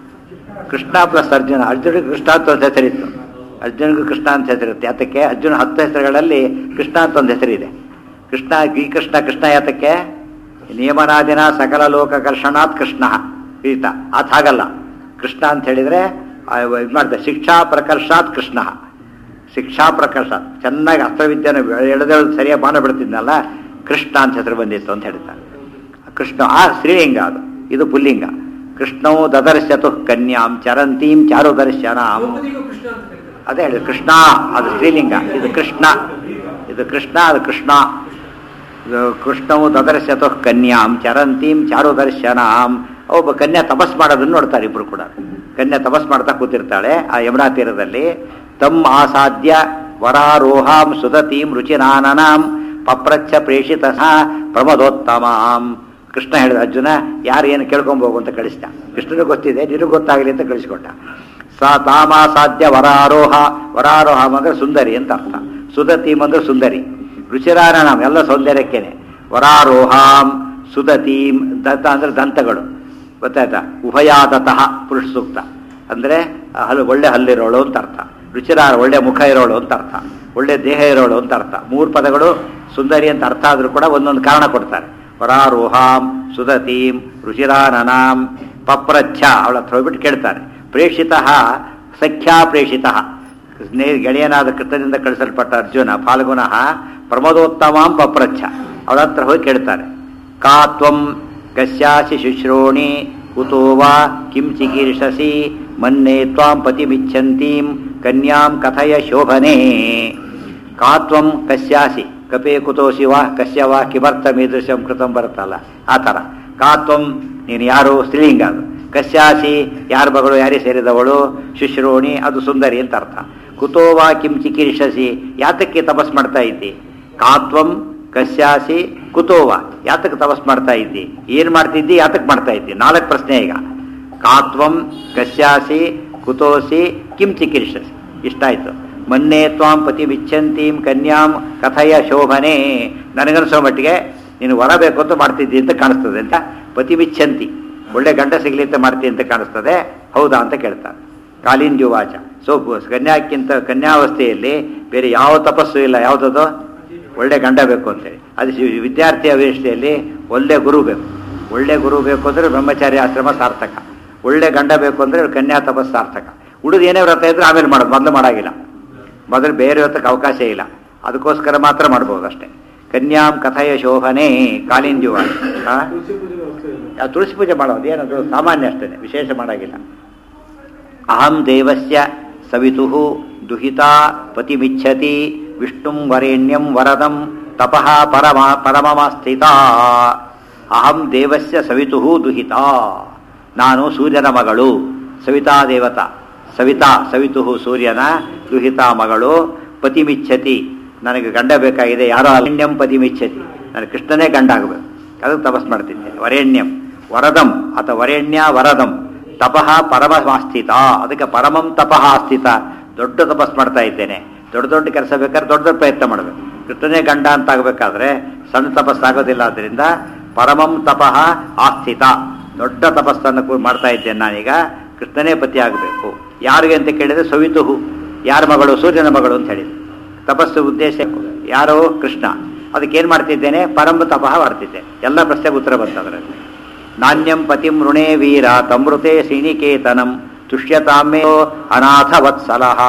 ಕೃಷ್ಣ ಪ್ಲಸ್ ಅರ್ಜುನ ಅರ್ಜುನಿಗೆ ಕೃಷ್ಣ ಅಂತ ಒಂದು ಹೆಸರಿತ್ತು ಅರ್ಜುನಿಗೂ ಕೃಷ್ಣ ಅಂತ ಹೆಸರಿರುತ್ತೆ ಯಾತಕ್ಕೆ ಅರ್ಜುನ ಹತ್ತು ಹೆಸರುಗಳಲ್ಲಿ ಕೃಷ್ಣ ಅಂತ ಒಂದು ಹೆಸರಿದೆ ಕೃಷ್ಣ ಈ ಕೃಷ್ಣ ಕೃಷ್ಣ ಯಾತಕ್ಕೆ ನಿಯಮನಾದಿನ ಸಕಲ ಲೋಕ ಕರ್ಷಣಾತ್ ಕೃಷ್ಣ ಈತ ಆತ ಹಾಗಲ್ಲ ಕೃಷ್ಣ ಅಂತ ಹೇಳಿದ್ರೆ ಇದು ಮಾಡ್ತಾರೆ ಶಿಕ್ಷಾ ಪ್ರಕರ್ಷಾತ್ ಕೃಷ್ಣ ಶಿಕ್ಷಾ ಪ್ರಕರ್ಷ ಚೆನ್ನಾಗಿ ಅಸ್ತ್ರವಿದ್ಯೆಯನ್ನು ಎಳೆದೆಳೆದು ಸರಿಯಾಗಿ ಬಾಣ ಬಿಡ್ತಿದ್ನಲ್ಲ ಕೃಷ್ಣ ಅಂತ ಹೆಸರು ಬಂದಿತ್ತು ಅಂತ ಹೇಳ್ತಾರೆ ಕೃಷ್ಣ ಆ ಸ್ತ್ರೀಲಿಂಗ ಅದು ಇದು ಪುಲ್ಲಿಂಗ ಕೃಷ್ಣವು ದದರ್ಶತು ಕನ್ಯಾಂ ಚರಂತೀಂ ಚಾರುದರ್ಶನಾಂ ದ್ರೌಪದಿಗೂ ಕೃಷ್ಣ ಅಂತ ಕರೀತಾರೆ ಅದೇ ಹೇಳಿ ಕೃಷ್ಣ ಅದು ಸ್ತ್ರೀಲಿಂಗ ಇದು ಕೃಷ್ಣ ಇದು ಕೃಷ್ಣ ಅದು ಕೃಷ್ಣ ಇದು ಕೃಷ್ಣವು ದದರ್ಶತು ಕನ್ಯಾಂ ಚರಂತೀಂ ಚಾರುದರ್ಶನಾಂ ಒಬ್ಬ ಕನ್ಯಾ ತಪಸ್ ಮಾಡೋದನ್ನು ನೋಡ್ತಾರೆ ಇಬ್ರು ಕೂಡ ಕನ್ಯಾ ತಪಸ್ ಮಾಡ್ತಾ ಕೂತಿರ್ತಾಳೆ ಆ ಯಮುನಾ ತೀರದಲ್ಲಿ ತಮ್ಮ ಆಸಾದ್ಯ ವರಾರೋಹಾಂ ಸುದತೀಂ ರುಚಿನಾನನಾಂ ಪಪ್ರಚ್ಛ ಪ್ರೇಷಿತ ಪ್ರಮದೋತ್ತಮಾಂ ಕೃಷ್ಣ ಹೇಳಿದ ಅರ್ಜುನ ಯಾರು ಏನು ಕೇಳ್ಕೊಂಬೋಗು ಅಂತ ಕಳಿಸ್ದ ಕೃಷ್ಣನಿಗೆ ಗೊತ್ತಿದೆ ನಿನಗೆ ಗೊತ್ತಾಗಲಿ ಅಂತ ಕಳಿಸ್ಕೊಟ್ಟ ಸ ತಾಮಾಸಾಧ್ಯ ವರಾರೋಹ ವರಾರೋಹ ಅಂದ್ರೆ ಸುಂದರಿ ಅಂತ ಅರ್ಥ ಸುದತೀಂ ಅಂದ್ರೆ ಸುಂದರಿ ರುಚಿರಾರಣಂ ಎಲ್ಲ ಸೌಂದರ್ಯಕ್ಕೇನೆ ವರಾರೋಹಾಂ ಸುದತೀಂ ದಂತ ಅಂದ್ರೆ ದಂತಗಳು ಗೊತ್ತಾಯ್ತಾ ಉಭಯಾದತಃ ಪುರುಷ ಸೂಕ್ತ ಅಂದ್ರೆ ಹಲ್ಲು ಒಳ್ಳೆ ಹಲ್ಲಿರೋಳು ಅಂತ ಅರ್ಥ ರುಚಿರಾರ ಒಳ್ಳೆ ಮುಖ ಇರೋಳು ಅಂತ ಅರ್ಥ ಒಳ್ಳೆ ದೇಹ ಇರೋಳು ಅಂತ ಅರ್ಥ ಮೂರು ಪದಗಳು ಸುಂದರಿ ಅಂತ ಅರ್ಥ ಆದ್ರೂ ಕೂಡ ಒಂದೊಂದು ಕಾರಣ ಕೊಡ್ತಾರೆ ವರಾರೋಹಾಂ ಸುದತೀಂ ರುಚಿರಾನನಾಂ ಪಪ್ರಚ್ಛ ಅವಳ ಹತ್ರ ಹೋಗ್ಬಿಟ್ಟು ಕೇಳ್ತಾರೆ ಪ್ರೇಷಿತ ಸಖ್ಯಾ ಪ್ರೇಷಿತ ಸ್ನೇಹ ಗೆಳೆಯನಾದ ಕೃತದಿಂದ ಕಳಿಸಲ್ಪಟ್ಟ ಅರ್ಜುನ ಫಾಲ್ಗುನಃ ಪ್ರಮದೋತ್ತಮಾಂ ಪಪ್ರಚ್ಛ ಅವಳ ಹತ್ರ ಹೋಗಿ ಕೇಳ್ತಾರೆ ಕಾ ತ್ವಂ ಕಸ್ಯಾಸಿ ಶುಶ್ರೋಣಿ ಕುತೋ ವಾ ಕಿಂ ಚಿಕೀರ್ಷಸಿ ಮನ್ನೆ ತ್ವಾಂ ಪತಿಮಿಚ್ಛಂತೀಂ ಕನ್ಯಾಂ ಕಥಯ ಶೋಭನೆ ಕಾ ತ್ವಂ ಕಸ್ಯಾಸಿ ಕಪೇ ಕುತೋಸಿ ವಾ ಕಸ್ಯ ವಾ ಕಿಮರ್ಥಮೀದೃಶಂ ಕೃತಂ ಬರುತ್ತಲ್ಲ ಆ ಥರ ಕಾ ತ್ವಂ ನೀನು ಯಾರು ಸ್ತ್ರೀಲಿಂಗ ಅದು ಕಸ್ಯಾಸಿ ಯಾರ ಮಗಳು ಯಾರಿಗೆ ಸೇರಿದವಳು ಶುಶ್ರೋಣಿ ಅದು ಸುಂದರಿ ಅಂತ ಅರ್ಥ ಕುತೋ ವಾ ಕಿಂ ಚಿಕೀರ್ಷಸಿ ಯಾತಕ್ಕೆ ತಪಸ್ ಮಾಡ್ತಾ ಇದ್ದಿ ಕಾತ್ವಂ ಕಸ್ಯಾಸಿ ಕುತೋವ ಯಾತಕ್ಕೆ ತಪಸ್ ಮಾಡ್ತಾ ಇದ್ದಿ ಏನ್ ಮಾಡ್ತಿದ್ದಿ ಯಾತಕ್ಕೆ ಮಾಡ್ತಾ ಇದ್ದಿ ನಾಲ್ಕು ಪ್ರಶ್ನೆ ಈಗ ಕಾತ್ವಂ ಕಸ್ಯಾಸಿ ಕುತೋಸಿ ಕಿಂ ಚಿಕಿತ್ಸಸಿ ಇಷ್ಟ ಆಯ್ತು ಮೊನ್ನೆ ತ್ವಾಂ ಪತಿ ವಿಚ್ಛಂತೀಂ ಕನ್ಯಾಂ ಕಥಯ ಶೋಭನೆ ನನಗನ್ಸೋ ಮಟ್ಟಿಗೆ ನೀನು ವರ ಬೇಕು ಅಂತ ಮಾಡ್ತಿದ್ದಿ ಅಂತ ಕಾಣಿಸ್ತದೆ ಅಂತ ಪತಿ ವಿಚ್ಛಂತಿ ಒಳ್ಳೆ ಗಂಡ ಸಿಗ್ಲಿ ಅಂತ ಮಾಡ್ತೀನಿ ಅಂತ ಕಾಣಿಸ್ತದೆ ಹೌದಾ ಅಂತ ಕೇಳ್ತಾನೆ ಕಾಲಿಂದ್ಯುವಾಚ ಸೊ ಕನ್ಯಾಕ್ಕಿಂತ ಕನ್ಯಾವಸ್ಥೆಯಲ್ಲಿ ಬೇರೆ ಯಾವ ತಪಸ್ಸು ಇಲ್ಲ ಯಾವುದದು ಒಳ್ಳೆ ಗಂಡ ಬೇಕು ಅಂತೇಳಿ ಅದು ಶಿ- ವಿದ್ಯಾರ್ಥಿ ಅವಸ್ಥೆಯಲ್ಲಿ ಒಳ್ಳೆ ಗುರು ಬೇಕು ಒಳ್ಳೆ ಗುರು ಬೇಕು ಅಂದರೆ ಬ್ರಹ್ಮಚಾರಿ ಆಶ್ರಮ ಸಾರ್ಥಕ ಒಳ್ಳೆ ಗಂಡ ಬೇಕು ಅಂದರೆ ಕನ್ಯಾ ತಪಸ್ ಸಾರ್ಥಕ ಉಳಿದು ಏನೇ ವ್ರತ ಇದ್ರೆ ಆಮೇಲೆ ಮಾಡೋದು ಮೊದಲು ಮಾಡಾಗಿಲ್ಲ ಮೊದಲು ಬೇರೆ ವ್ರತಕ್ಕೆ ಅವಕಾಶ ಇಲ್ಲ ಅದಕ್ಕೋಸ್ಕರ ಮಾತ್ರ ಮಾಡ್ಬೋದು ಅಷ್ಟೇ ಕನ್ಯಾಂ ಕಥಯ ಶೋಭನೆ ಕಾಲಿಂಜುವ ಆ? ತುಳಸಿ ಪೂಜೆ ವ್ಯವಸ್ಥೆ ಇಲ್ಲ ಆ ತುಳಸಿ ಪೂಜೆ ಮಾಡೋದು ಏನದು ಸಾಮಾನ್ಯ ಅಷ್ಟೇ ವಿಶೇಷ ಮಾಡಾಗಿಲ್ಲ ಅಹಂ ದೇವಸ್ಯ ಸವಿತು ದುಹಿತಾ ಪತಿಮಿಚ್ಛತಿ ವಿಷ್ಣುಂ ವರೇಣ್ಯಂ ವರದಂ ತಪಃ ಪರಮ ಪರಮಮಸ್ಥಿತ ಅಹಂ ದೇವಸ್ಯ ಸವಿತು ದುಹಿತಾ ನಾನು ಸೂರ್ಯನ ಮಗಳು ಸವಿತಾ ದೇವತಾ ಸವಿತಾ ಸವಿತು ಸೂರ್ಯನ ದುಹಿತಾ ಮಗಳು ಪತಿಮಿಚ್ಛತಿ ನನಗೆ ಗಂಡ ಬೇಕಾಗಿದೆ ಯಾರೋ ಅರಣ್ಯಂ ಪತಿಮಿಚ್ಛತಿ ನನಗೆ ಕೃಷ್ಣನೇ ಗಂಡ ಆಗಬೇಕು ಅದಕ್ಕೆ ತಪಸ್ ಮಾಡ್ತಿದ್ದೆ ವರೇಣ್ಯಂ ವರದಂ ಅಥವಾ ವರೇಣ್ಯ ವರದಂ ತಪಃ ಪರಮಸ್ಥಿತ ಅದಕ್ಕೆ ಪರಮಂ ತಪಃ ಸ್ಥಿತ ದೊಡ್ಡ ತಪಸ್ ಮಾಡ್ತಾ ಇದ್ದೇನೆ ದೊಡ್ಡ ದೊಡ್ಡ ಕೆಲಸ ಬೇಕಾದ್ರೆ ದೊಡ್ಡ ದೊಡ್ಡ ಪ್ರಯತ್ನ ಮಾಡಬೇಕು ಕೃಷ್ಣನೇ ಗಂಡ ಅಂತ ಆಗಬೇಕಾದ್ರೆ ಸಣ್ಣ ತಪಸ್ಸಾಗೋದಿಲ್ಲ ಆದ್ದರಿಂದ ಪರಮಂ ತಪಃ ಆಸ್ಥಿತ ದೊಡ್ಡ ತಪಸ್ಸನ್ನು ಕೂ- ಮಾಡ್ತಾ ಇದ್ದೇನೆ ನಾನೀಗ ಕೃಷ್ಣನೇ ಪತಿ ಆಗಬೇಕು ಯಾರಿಗೆ ಅಂತ ಕೇಳಿದ್ರೆ ಸವಿತುಹು ಯಾರ ಮಗಳು ಸೂರ್ಯನ ಮಗಳು ಅಂತ ಹೇಳಿದ್ರು ತಪಸ್ಸು ಉದ್ದೇಶ ಯಾರೋ ಕೃಷ್ಣ ಅದಕ್ಕೇನು ಮಾಡ್ತಿದ್ದೇನೆ ಪರಮ ತಪಃ ಮಾಡ್ತಿದ್ದೆ ಎಲ್ಲ ಪ್ರಶ್ನೆಗೆ ಉತ್ತರ ಬಂತದ್ರಲ್ಲಿ ನಾಣ್ಯಂ ಪತಿಂ ಋಣೇ ವೀರ ತಮೃತೆ ಶ್ರೀನಿಕೇತನಂ ತುಷ್ಯತಾಮೇ ಅನಾಥ ವತ್ಸಲಹ